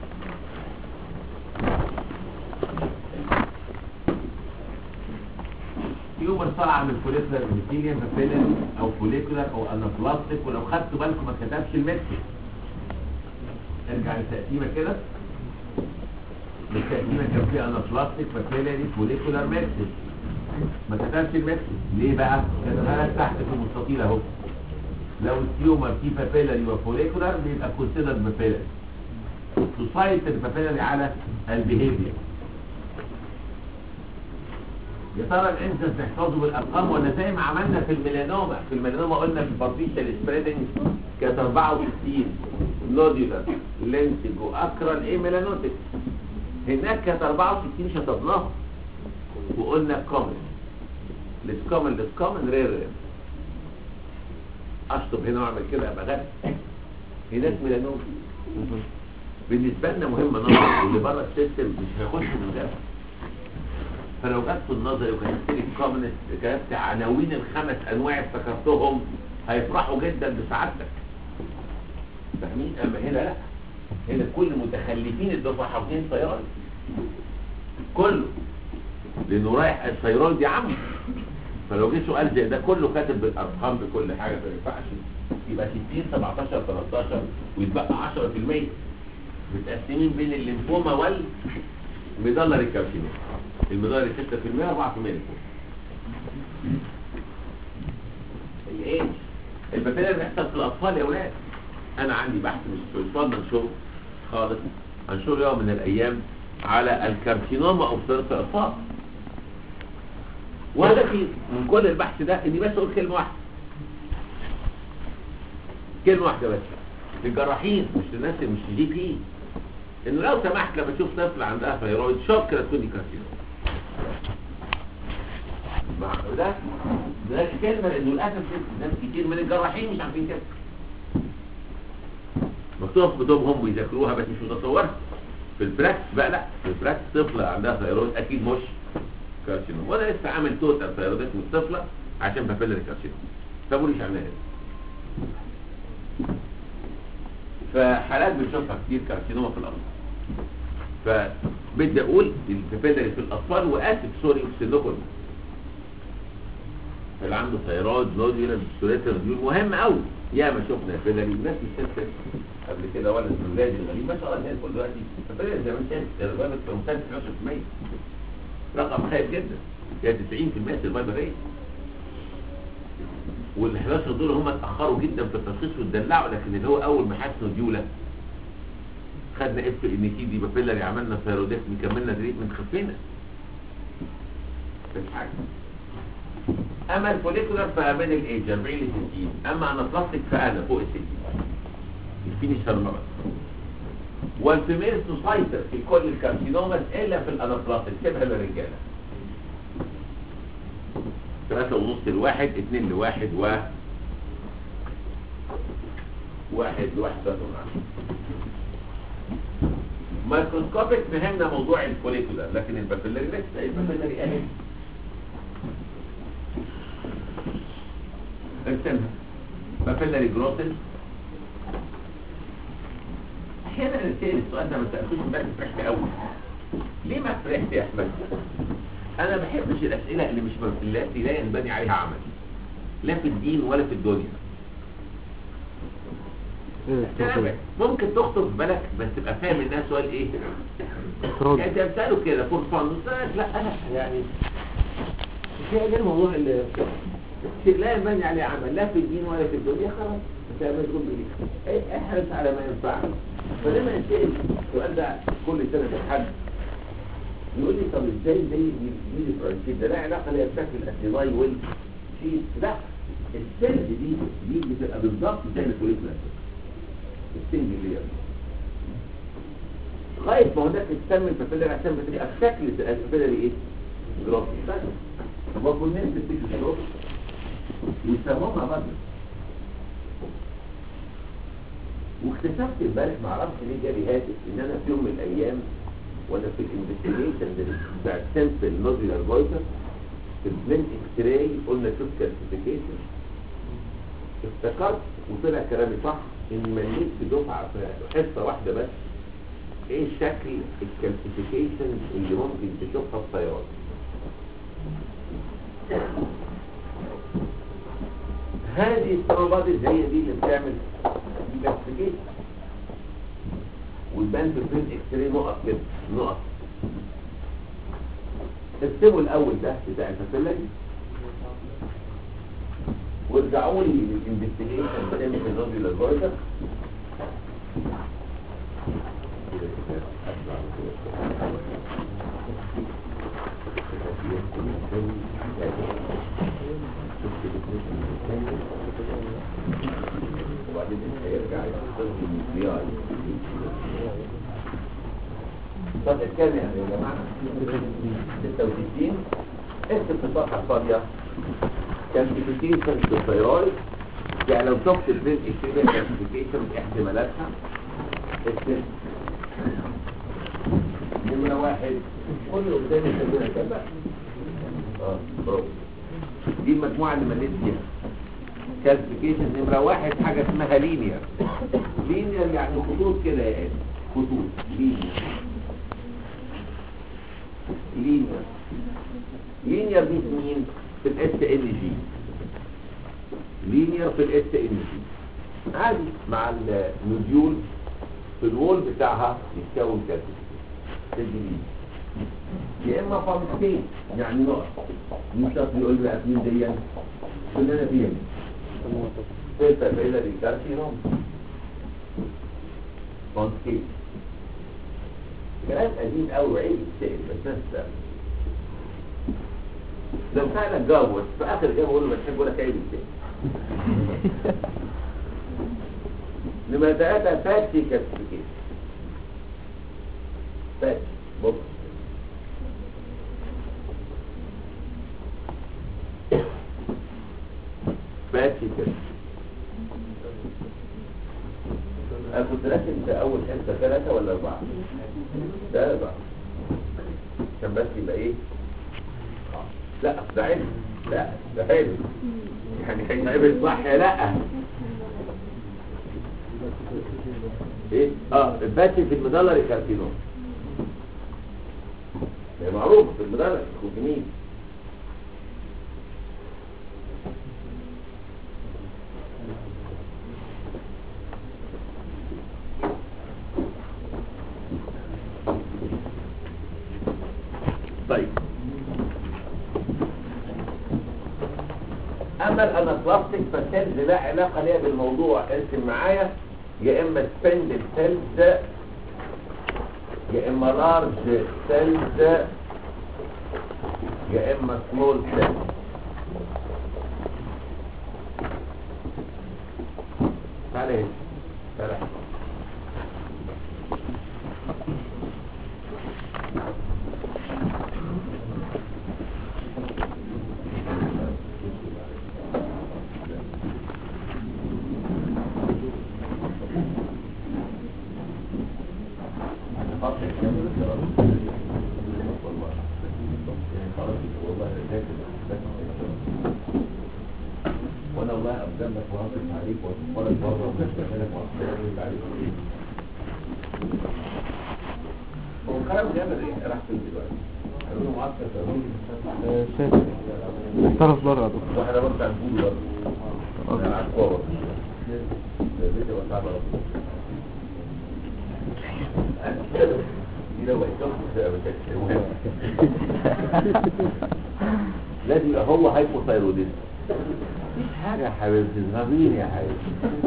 تيومر طالعه من فوليكولار ميثيليوم بابيلاري او فوليكولار او انابلاستيك ولو خدتوا بالكم ما كتبش الميكسي ارجع للتقسيمه كده التقسيمه كان فيها انابلاستيك بابيلاري فوليكولار ميكسي ما كتبش الميكسي ليه بقى؟ كتبها لك تحت في المستطيل اهو لو التيومر فيه بابيلاري وفوليكولار بيبقى كونسيدر بابيلاري سوسايتي البابيلاري على البيهيفير يا ترى الانسان تحفظه بالارقام ولا زي ما عملنا في الميلانوما في الميلانوما قلنا في البارتيشال سبريدنج كانت 64 نوديولار لينسج واكرال ايه ميلانوتيك هناك كانت 64 شطبناها وقلنا كومن لسكومن لسكومن رير رير اشطب هنا واعمل كده ابقى غبي هناك ميلانوما بالنسبه لنا مهمه نظر اللي بره السيستم مش هيخش من ده فلو جبت النظري وكتبت لي الكومنت كتبت عناوين الخمس انواع افتكرتهم هيفرحوا جدا بسعادتك فاهمين اما هنا لا هنا كل متخلفين الدفعه حافظين طيران كله لانه رايح الطيران دي عم فلو جه سؤال زي ده كله كاتب بالارقام بكل حاجه ما ينفعش يبقى 60 17 13 ويتبقى 10% متقسمين بين الليمفوما والميدالر الكارسينوما المدار 6% 4% لفوق الايدج البابيلا اللي بيحصل في الاطفال يا اولاد انا عندي بحث مش اتفضل نشوف خالص هنشوف يوم من الايام على الكارسينوما اوف ثيرد الاطفال وهدفي من كل البحث ده اني بس اقول كلمه واحده كلمه واحده بس للجراحين مش للناس اللي مش جي بي انه لو سمحت لما تشوف طفل عندها ثيرويد شوك كراتوني كارسينوما مع ده ده كلمه لانه للاسف ناس كتير من الجراحين مش عارفين كده مكتوب في كتبهم ويذاكروها بس مش متصورها في البراكتس بقى لا في البراكتس طفله عندها ثيرويد اكيد مش كارسينوما وانا لسه عامل توتال ثيرويدات من الطفله عشان بابيلاري كارسينوما فبقوليش عنها هنا فحالات بنشوفها كتير كارسينوما في الارض فبدي اقول البابيلاري في الاطفال واسف سوري في سنكم اللي عنده ثيرويد نوديولار سوريتر ديول مهم قوي ياما شفنا بابيلاري ناس مش شايفه قبل كده ولا الولاد الغريب ما شاء الله الناس دلوقتي بابيلاري زي ما انت شايف الرغبه في 10% رقم خايف جدا يعني 90% سرفايفل ريت وال 11 دول هم اتاخروا جدا في التشخيص واتدلعوا لكن اللي هو اول ما حسوا ديوله خدنا اف ان تي دي بابيلاري عملنا ثيرودكتمي كملنا تريتمنت خفينا مفيش حاجه اما الفوليكولار فبين الايج 40 ل 60 اما انا بلاستيك فانا فوق ال 60 الفينيش هرمبس والفيميل سوسايتر في كل الكارسينوماس الا في الانابلاستيك سيبها للرجاله ثلاثة ونص لواحد اتنين لواحد و واحد لواحد ثلاثة ونص مايكروسكوبيك فهمنا موضوع الفوليكولار لكن البابيلاري لسه البابيلاري اهي ارسمها بابيلاري جروسل احيانا نسال السؤال ده ما سالتوش امبارح فرحت قوي ليه ما فرحت يا احمد انا ما بحبش الاسئله اللي مش التي لا ينبني عليها عمل لا في الدين ولا في الدنيا تابع. ممكن تخطر في بالك بس تبقى فاهم انها سؤال ايه يعني انت بتساله كده فور فان لا انا يعني في غير الموضوع اللي شيء لا ينبني عليه عمل لا في الدين ولا في الدنيا خلاص انت مشغول بيه احرص على ما ينفعك فلما يسال السؤال ده كل سنه في حد يقول لي طب ازاي زي دي الفرنسيس ده لا علاقه ليها بشكل الاسيلاي والشيء لا السيلز دي دي بتبقى بالظبط زي الفوليكولا السنج اللي لغايه ما هناك تسمي البابيلاري عشان بتبقى بشكل البابيلاري ايه؟ جروس بس وكلنا بتبقى جروس ويسموها برضه واكتشفت امبارح ما اعرفش ليه جالي هاتف ان انا في يوم من الايام وانا في الانفستيجيشن بتاع سامبل نودولار فويتر في البلين اكس راي قلنا شوف كالسيفيكيشن افتكرت وطلع كلامي صح اني مليت في دفعه في حصه واحده بس ايه شكل الكالسيفيكيشن اللي ممكن تشوفها في الطيارات هذه الصعوبات زي دي اللي بتعمل كالسيفيكيشن ويبان في البرين اكس راي نقط كده نقط اكتبوا الاول ده بتاع الفاسيلتي وارجعوا لي للانفستيجيشن بتاعت النودولار فويتر وبعدين هيرجع يستخدم النيوكلياي طب كام يعني يا جماعه 66 اكتب في الصفحه الفاضيه كالسيفيكيشن في الثيرويد يعني لو شفت البرين اكتب كالسيفيكيشن باحتمالاتها اكتب نمرة واحد كل قدامي كده كده اه برافو دي المجموعة اللي مليت فيها كالسيفيكيشن نمرة واحد حاجة اسمها لينير لينير يعني خطوط كده يا قاسم خطوط لينير لينير لينير دي مين في الاس ان جي لينير في الاس ان جي عادي مع النوديول في الوول بتاعها يتكون كده تدريج يا اما فانكتين يعني نقط مش شرط يقول لي اتنين دي كلنا فيهم فلتر بيلا دي كارسينوم فانكتين كلام قديم قوي وعيب يتسال بس ناس تسأل. لو فعلا جاوب بس في اخر الاجابه اقول له ما تحب ولا عيب يتسال نمرة ثلاثة فاتي كلاسيفيكيشن فاتي بص فاتي كده أنا كنت راكب في أول حصة ثلاثة ولا أربعة؟ ثلاثة عشان بس يبقى إيه؟ لا ده علم لا ده علم يعني هيتعمل صح يا لا ايه اه الباتي في المدلر كارتينوم ده معروف في المدلر خوفينين طيب اما الانابلاستيك فالسيلز لا علاقه ليها بالموضوع ارسم معايا يا اما سبندل سيلز يا اما لارج سيلز يا اما سمول سيلز تعالى هنا تعالى وانا والله ابدا لك وهصف عليك واتفرج بره واشتغلك واشتغلك عليك هو الكلام جامد ايه راح فين دلوقتي؟ قالوا له معسكر في ساتر احترف بره يا دكتور واحنا برضه هنقول برضه انا عارف كوره البيت هو صعب ربنا دي لو بقيت تبقى مشاكل لازم يبقى هو هايبوثايروديزم مفيش حاجة يا حبيبتي اضربيني يا حبيبتي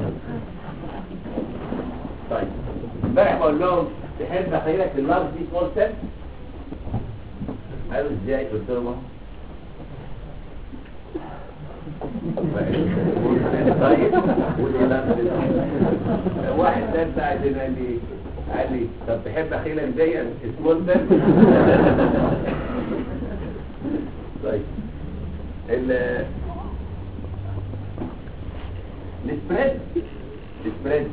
طيب امبارح بقول لهم تحب اخيلك اللارج دي سمول سيل قالوا ازاي قلت لهم اهو. طيب قولوا لا. واحد ده قاعد هنا قال لي قال لي طب تحب اخيلك زي سمول سيل طيب ال السبريد السبريد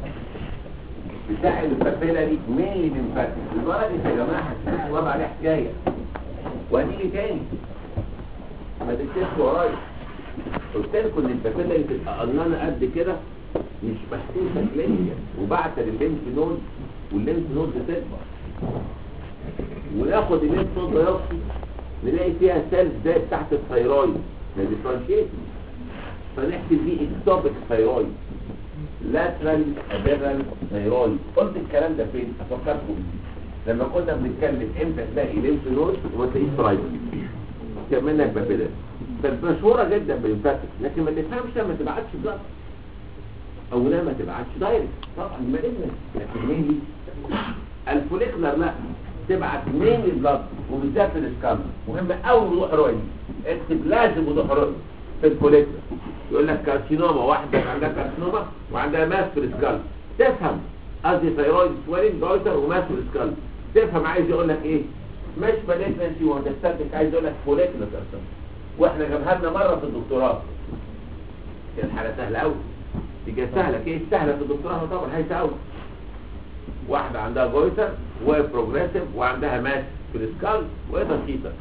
بتاع البابيلاري مينلي ليمفاتيك لدرجه يا جماعه هتشوفوا وضع عليه حكايه وهنيجي تاني ما تكتبش ورايا قلت لكم ان البابيلاري تبقى قرنانه قد كده مش محسوسه كلينيكال وبعت للليمف نود والليمف نود تكبر وناخد الليمف نود يصفي نلاقي فيها سيلز ده تحت الثيرويد ما ديفرنشيت فنحكي فيه اكتوبيك ثيرويد لاترال ابيرال ثيرويد قلت الكلام ده فين افكركم بيه. لما كنا بنتكلم امتى تلاقي ليمف نود وما تلاقيش ثيرويد كان منك بابيلر فمشهوره جدا بالانفاتيك لكن ما تفهمش لما تبعتش بلاد او لا ما تبعتش دايركت طبعا ما لكن مين الفوليكولر لا تبعت مين البلاد وبالذات في الاسكان مهم قوي وضوح رؤيه اكتب لازم وضوح رؤيه في الفوليكولر يقول لك كارسينوما واحده عندها كارسينوما وعندها ماس في الاسكال تفهم قصدي ثيرويد سويلنج جويتر وماس في الاسكال تفهم عايز يقول لك ايه مش مالجنسي وهتستنتج عايز يقول لك فوليكولر كارسينوما واحنا جابها لنا مره في الدكتوراه كانت حاله سهله قوي دي كانت سهله كيس سهله في الدكتوراه طبعا هي قوي واحدة عندها جويتر وبروجريسيف وعندها ماس في السكال وهي تنشيطة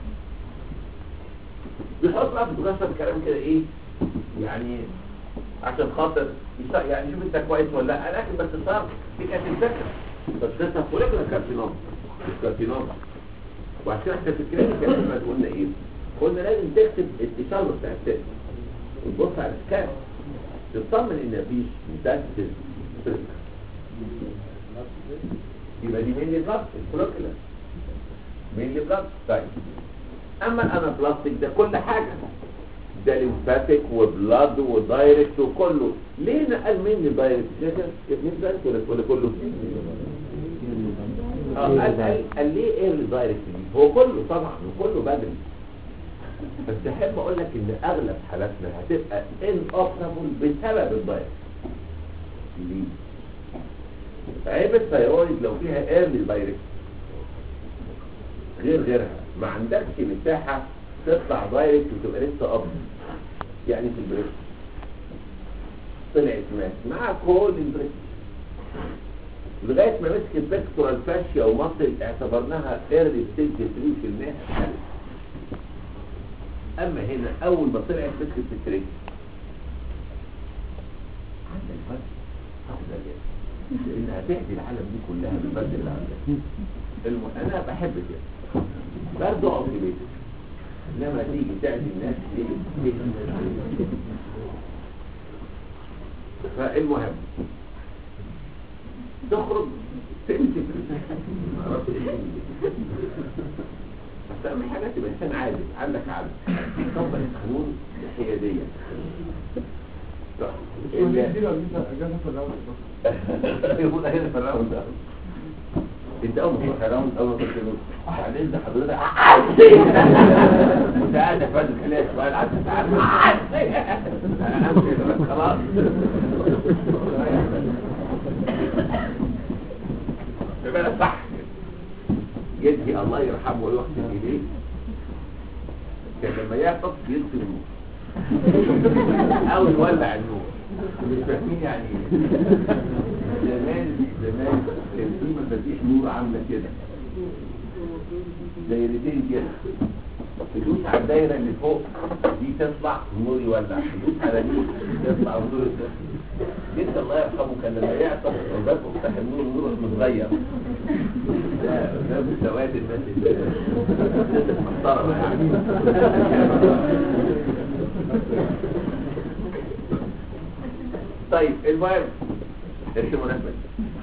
بيحط بقى في الدكتور الكلام كده ايه يعني عشان خاطر يشا- يعني شوف انت كويس ولا لا لكن باختصار دي كانت الفكرة تشخيصها فوليكولا كارسينوما مش كارسينوما وعشان احنا في الكلينيكال لما قلنا ايه قلنا لازم تكتب التشابه بتاع السيل وتبص على السكان تطمن ان مفيش متاسس يبقى دي مين بلاد الفوليكولا مين بلاد طيب اما الانابلاستيك ده كل حاجه ده ليمفاتيك وبلاد ودايركت وكله ليه نقل مني دايركت كده مين دايركت ولا ولا كله آه، قال قال قال ليه ايرلي دايركت دي هو كله طبعا وكله بدري بس احب اقول لك ان اغلب حالاتنا هتبقى ان اوبرابل بسبب الدايركت ليه عيب الثيرويد لو فيها ايرلي دايركت غير غيرها ما عندكش مساحة تطلع دايركت وتبقى لسه ابيض يعني في البريست طلعت مات مع كل البريست لغاية ما مسكت بكتورال فاشيا ومصل اعتبرناها ايرلي ستيج 3% اما هنا اول ما طلعت مسكت في التريك عندك فرق افضل يعني لان هتهدي العالم دي كلها بالفرد اللي عندك الم... انا بحب كده برضه اقعد في بيتك انما تيجي تعدي الناس تيجي فالمهم تخرج تمسك معرفش ايه بس اهم حاجه تبقى انسان عادل عندك عدل طبق القانون حياديا يقول هنا في الراوند ده انت اول ما تروح الراوند اول ما تروح الراوند بعدين ده حضرتك انت قاعد فاضي خليها سؤال عدى تعال امشي خلاص يبقى صح يدي الله يرحمه ويحسن اليه كان لما يعطف يطفي النور او يولع النور مش فاهمين يعني ايه زمان زمان كان في مفاتيح نور عامله كده دايرتين كده تدوس على الدايره اللي فوق دي تطلع النور يولع تدوس على دي تطلع النور يطلع جد الله يرحمه كان لما يعطف الباب يفتح النور النور متغير ده ده مستويات الناس اللي الناس المحترمه يعني طيب المهم ايش المناسبة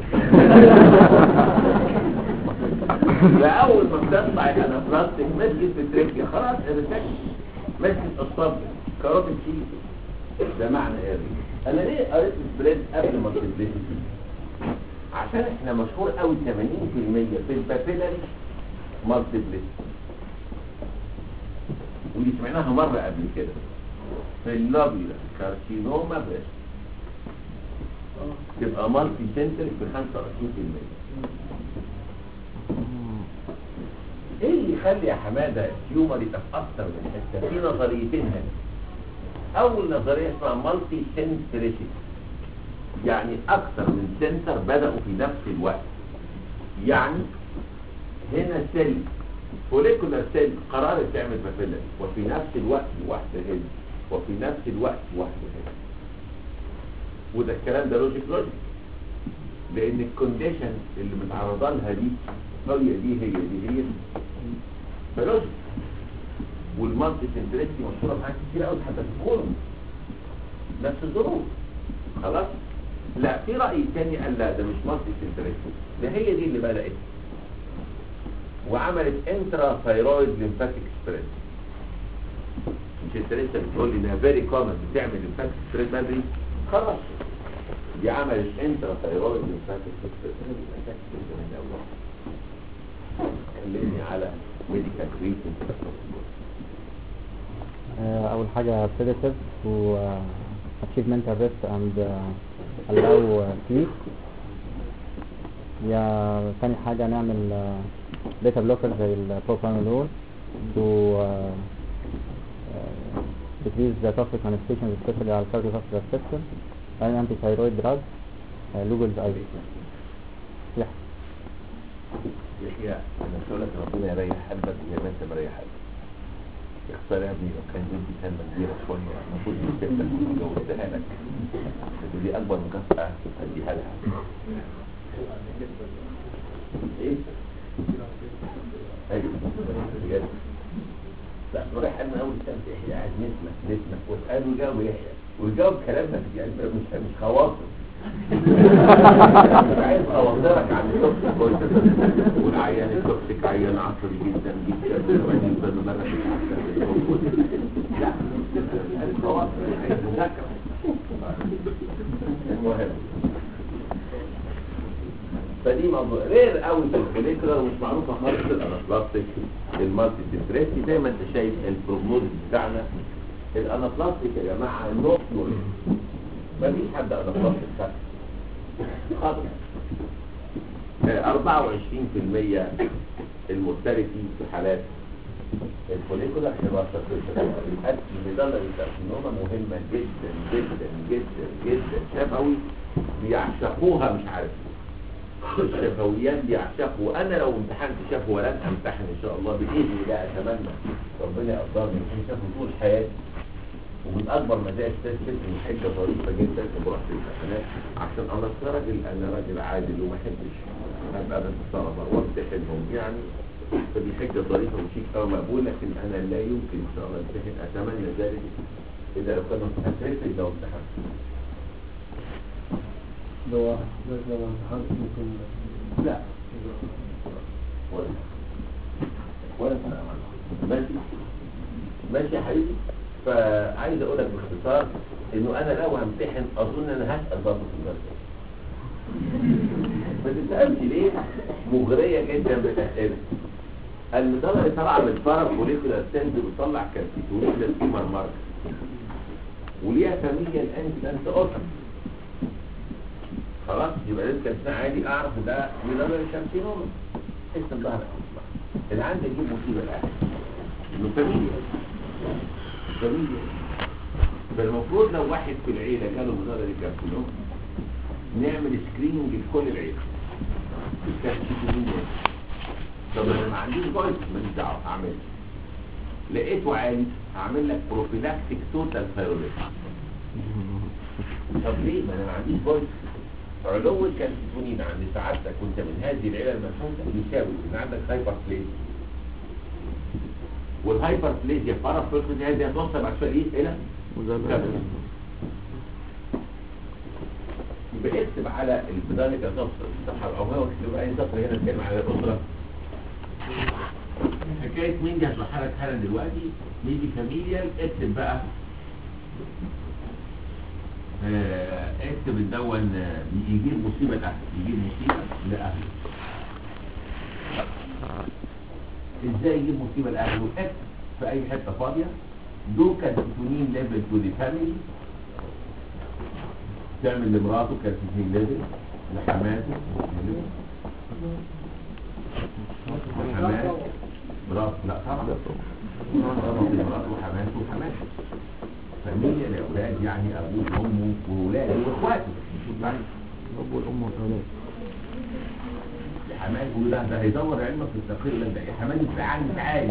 فأول ما بتطلع الانافلاستيك مسكت في التركيا خلاص ارتكت مسكت الصبر كاروتيد شيء ده معنى ايه انا ليه قريت السبريد قبل ما تبليت عشان احنا مشهور قوي 80% في البابيلاري مالتيبليت ودي سمعناها مرة قبل كده في اللوبيولا كارسينوما بريست تبقى مالتي سنترك ب 25% ايه اللي يخلي يا حماده التيومر يبقى في اكتر من حته في نظريتين هنا اول نظريه اسمها مالتي سنتريسيتي يعني اكتر من سنتر بداوا في نفس الوقت يعني هنا سيل فوليكولار سيل قررت تعمل بابيلاري وفي نفس الوقت واحده هنا وفي نفس الوقت واحده هنا وده الكلام ده لوجيك لوجيك لان الكونديشن اللي متعرضه لها دي هي دي هي دي هي فلوجيك والمالتي سنتريتي مشهوره معاك كتير قوي حتى في الكوره نفس الظروف خلاص لا في راي تاني قال لا ده مش مالتي سنتريتي ده هي دي اللي بدات وعملت انترا ثايرويد ليمفاتيك ستريس مش انت لسه بتقول لي انها فيري كومن بتعمل ليمفاتيك ستريس بدري خلاص دي عملت انترا ثايرويد ليمفاتيك ستريس كلمني على ميديكال تريتمنت آه، أول حاجة sedative و آه، achieve mental rest and آه، allow آه، sleep يا تاني حاجة نعمل آه، beta blocker زي البروبانولول to آه، آه، decrease the toxic manifestations especially على cardiovascular system and anti-thyroid drug آه، lugol's IV يح يحيى انا مش هقول لك ربنا يريح قلبك زي ما انت مريح قلبك اختار يا ابني لو كان بنتي كان كبيره شويه المفروض جبت لك وجوزتها لك بس دي اكبر مكافاه اديها لها ايه؟ ايوه بجد لا مريح قلبنا اول سنه يحيى قاعد نسمع نسمع واساله ويجاوب يحيى ويجاوب كلامك يعني مش مش خواطر عايز اوضحك عن التوكسيك والعيان التوكسيك عيان عصبي جدا جدا وبعدين بدل مره في لا الخواطر عايز مذاكره المهم فدي موضوع غير قوي في الفوليكولار مش معروفه خالص في الانابلاستيك المالتي ديستريسي زي ما انت شايف البروجنوزيس بتاعنا الانابلاستيك يا جماعه نو كيور مفيش حد انابلاستيك خالص خالص آه، 24% المورتاليتي في حالات الفوليكولا 11% الميدالة الكارسينوما مهمة جدا جدا جدا جدا شفوي بيعشقوها مش عارف الشفويات بيعشقوا انا لو امتحنت شفوي ولن امتحن ان شاء الله باذن الله اتمنى ربنا يقدرني في شفوي طول حياتي ومن اكبر مزايا التسجيل ان حجه ظريفه جدا في مراحل الامتحانات عشان انا راجل انا راجل عادل وما احبش ابقى بالطلبه وامتحنهم يعني فدي حجه ظريفه وشيك قوي مقبول لكن انا لا يمكن ان شاء الله امتحن اتمنى ذلك اذا لو كان هترفض لو امتحنت لو لو امتحنت ممكن لا ولا ولا ماشي ماشي يا حبيبي فعايز اقول لك باختصار انه انا لو همتحن اظن انا هسال برضه في المدرسه ما تسالش ليه مغريه جدا بالاسئله المدرسه اللي طالعه من الفرق فوليكولار سيلز بتطلع كالسيتونين للتيمر مارك وليها فاميليا الانتي لانس اوتر خلاص يبقى لازم كان عادي اعرف ده مدرسه الكارسينوما اسم ظهر اللي عندي يجيب مصيبه الاهل انه فاميليا فاميليا فالمفروض لو واحد في العيله جاله مدرسه الكارسينوما نعمل سكريننج لكل العيله الكارسينوما طب انا ما عنديش فويس ماليش دعوه اعمل لقيته عالي هعمل لك بروفيلاكتيك توتال ثايرويد طب ليه ما انا ما عنديش فويس علو الكالسيتونين عند سعادتك وانت من هذه العيله المنحوسه يساوي ان عندك هايبر بليز والهايبر بليز يا بارافيركوز هذه هتوصل بعد شويه ايه الى كابسول. يبقى اكتب على البدايه كسطر الصفحه او هو اكتب اي سطر هنا بيتكلم على الاسره حكايه مين دي هشرحها لك حالا دلوقتي نيجي فاميليال اكتب بقى آه، اكتب الدون آه، يجيب مصيبة لأهله يجيب مصيبة لأهله ازاي يجيب مصيبة لأهله اكتب في اي حتة فاضية دو كالسيتونين ليفل تو دي فاميلي تعمل لمراته كالسيتونين ليفل لحماته لحماته مراته لا طبعا مراته وحماته وحماته فاميليا لاولاد يعني ابوه وامه واولاده واخواته الأب والأم والأولاد حماد يقول ده ده هيدور علمك في التقرير ولا ده يا حماد انت عالي عالي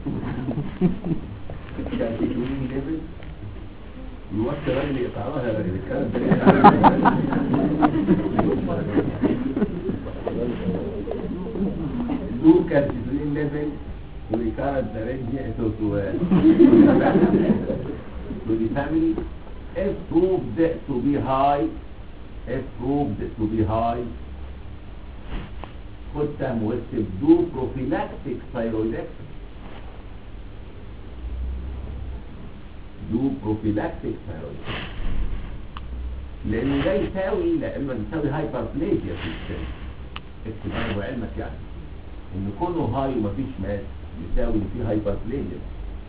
كان في تونين ليفل يوصل راجل يقطعها يا راجل الكلام ده دو كان في تونين ليفل وكانت رينج تو تو to the family if proved to be high if proved to be high خد سهم واكتب do prophylactic thyroidectomy do prophylactic thyroidectomy لان ده يساوي لما يساوي هايبربليزيا في السن اكتب برضه علمك يعني ان كونه هاي ومفيش ماس يساوي ان في هايبربليزيا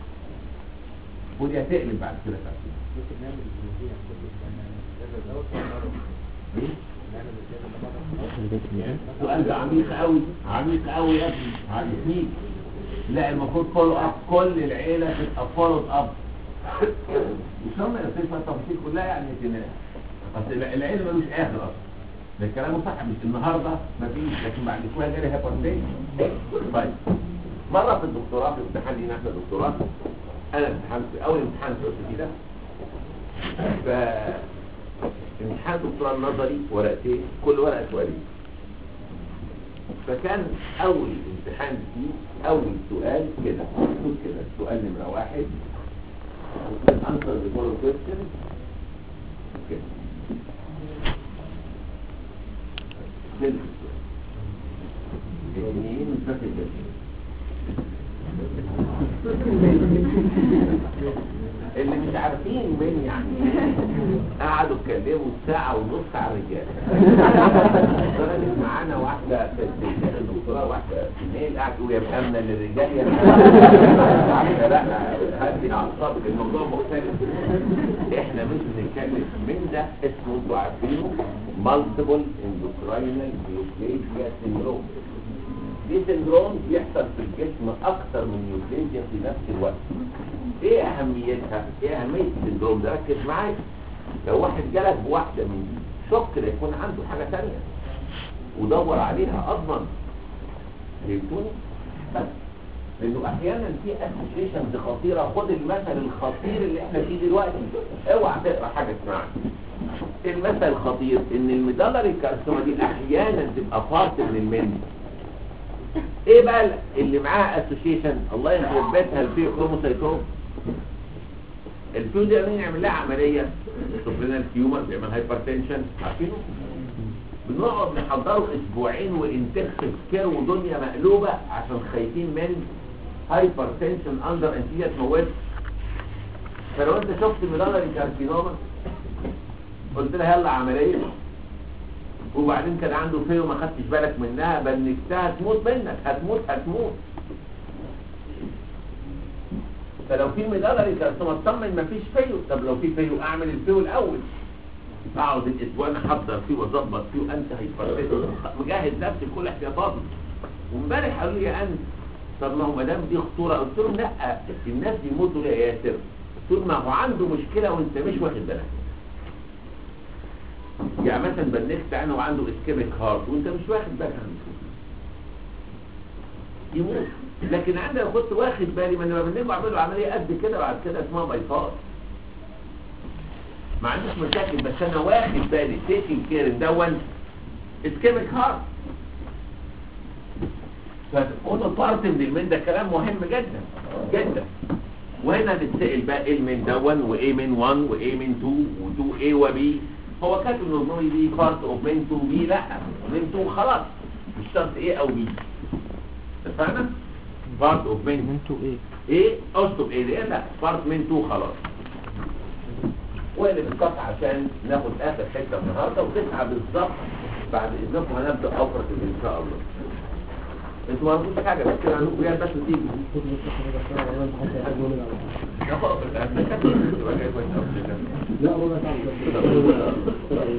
ودي هتقلب بعد كده كارسينوما ممكن نعمل الجنسية لازم الأول مرة ايه نعمل الجنسية مرة سؤال ده عميق قوي عميق قوي يا ابني عميق لا المفروض فولو اب كل العيله تبقى فولو اب مش هم يصير التفاصيل كلها يعني اتنين اصل العيله ملوش اخر اصلا ده كلامه صح مش النهارده مفيش لكن بعد شويه جالي هيبرتين طيب مره في الدكتوراه في امتحان لينا احنا دكتوراه انا امتحنت اول امتحان في الاس ده ف امتحان دكتوراه النظري ورقتين كل ورقه سؤالين فكان اول امتحان فيه اول سؤال كده مكتوب كده سؤال نمره واحد answer the following question كده خلص السؤال اثنين مش فاكر كده اللي مش عارفين مين يعني قعدوا اتكلموا بيتكلموا ساعة ونص على الرجال درجة معانا واحدة في في الدكتوراه واحدة ميل قاعد تقول يا بأمنة للرجال يا بأمنة لا هدي أعصابك الموضوع مختلف احنا مش بنتكلم من ده اسمه انتوا عارفينه مالتيبل اندوكراينال نيوكليزيا سيندروم دي سندروم بيحصل في الجسم اكتر من نيوكليزيا في نفس الوقت ايه اهميتها ايه اهميه السندروم ده ركز معايا لو واحد جالك بواحده من دي شك لا يكون عنده حاجه ثانيه ودور عليها اضمن فهمتوني بس لانه احيانا في اسوشيشنز خطيره خد المثل الخطير اللي احنا فيه دلوقتي اوعى تقرا حاجه اسمعها المثل الخطير ان الميدالري كارسوما دي احيانا تبقى بارت من المن ايه بقى اللي معاها اسوشيشن الله يخرب بيتها الفيو كروموسايتوم الفيو دي مين يعمل لها عمليه سوبرينال تيومر بيعمل هايبرتنشن عارفينه بنقعد نحضره اسبوعين وانتخ سكير ودنيا مقلوبه عشان خايفين من هايبرتنشن اندر انتيجا تموت فلو انت شفت ميدالري كارسينوما قلت لها يلا عمليه وبعدين كان عنده فيو ما خدتش بالك منها بنكتها تموت منك هتموت هتموت فلو في ميدالري كارسوما اطمن مفيش فيو طب لو في فيو اعمل الفيو الاول اقعد الاسبوع انا احضر فيه واظبط فيه وانت هيفرقت مجهز نفسي بكل احتياطاتي وامبارح قالوا لي يا انت طب ما هو ما دام دي خطوره قلت لهم لا الناس بيموتوا ليه يا ياسر قلت لهم ما هو عنده مشكله وانت مش واخد بالك يعني مثلا بنكت عنه وعنده اسكيميك هارت وانت مش واخد بالك عنه يموت لكن انا لو كنت واخد بالي ما انا لما بنيجي اعمل له عمليه قد كده بعد كده اسمها بايباس ما عنديش مشاكل بس انا واخد بالي تيكينج كير دون اسكيميك هارت فتكون بارت من المين ده كلام مهم جدا جدا وهنا نتسأل بقى ايه المين دون وايه من 1 وايه من 2 و2 ايه وبي هو كاتب ان النومي دي بارت اوف من 2 بي لا من 2 خلاص مش شرط ايه او بي اتفقنا بارت اوف من انتوا ايه ايه اشطب ايه ده لا بارت من 2 خلاص واللي بالقطع عشان ناخد اخر حته النهارده وتسعه بالظبط بعد اذنكم هنبدا افرق ان شاء الله انتوا ما عندكوش حاجه بس كده عندكم يا بس تيجي ناخد لا ربع ساعة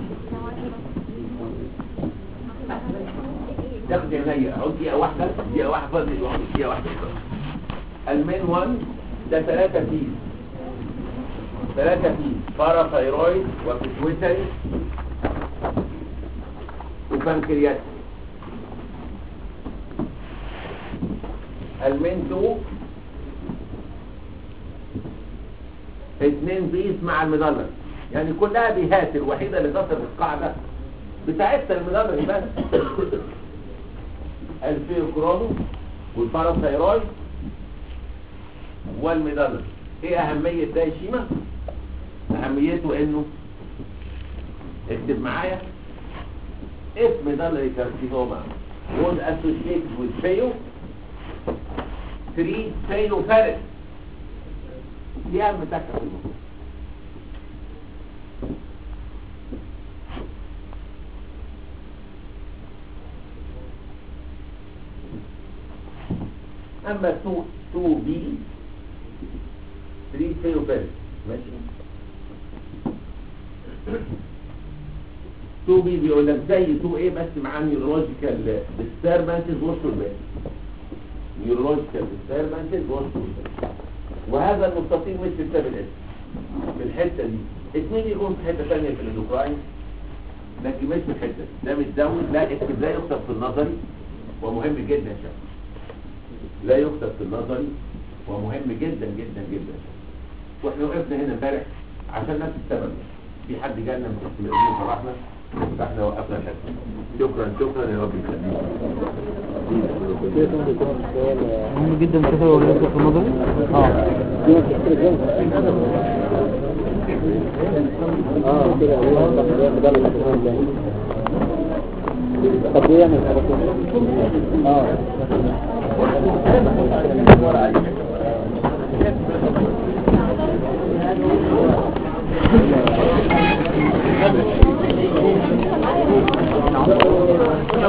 تاخد عينيا اقعد دقيقه واحده دقيقه واحده فاضل واحد دقيقه واحده المين 1 ده ثلاثه فيز ثلاثه فيز باراثايرويد وبيتويتري وبنكرياتي المين 2 اثنين بيس مع المدلل يعني كلها بيهات الوحيدة اللي تصل القاعدة بتاعتها المدلل بس الفيوكرونو والباراثايرويد والمدلل ايه اهمية ده يا شيما اهميته انه اكتب معايا if medullary carcinoma was associated with fail three fail ferret دي اهم تكه في الموضوع اما 2 2 بي 3 فيو فيرس ماشي 2 بي بيقول لك زي 2 ايه بس مع نيورولوجيكال ديستربنسز وصلوا الباقي نيورولوجيكال ديستربنسز وصلوا الباقي وهذا المستطيل مش في كتاب الاسم في الحته دي اثنين يكون في حته ثانيه في الاندوكراين لكن مش في الحته دي ده متزود لا اكتب لا يكتب في النظري ومهم جدا يا شباب لا يكتب في النظري ومهم جدا جدا جدا واحنا وقفنا هنا امبارح عشان نفس السبب في حد جالنا من قسم الامين فرحنا فاحنا وقفنا الحته شكرا شكرا يا رب يخليك مهم جدا كده ولا في النظري اه اه كده طب ايه يعني اه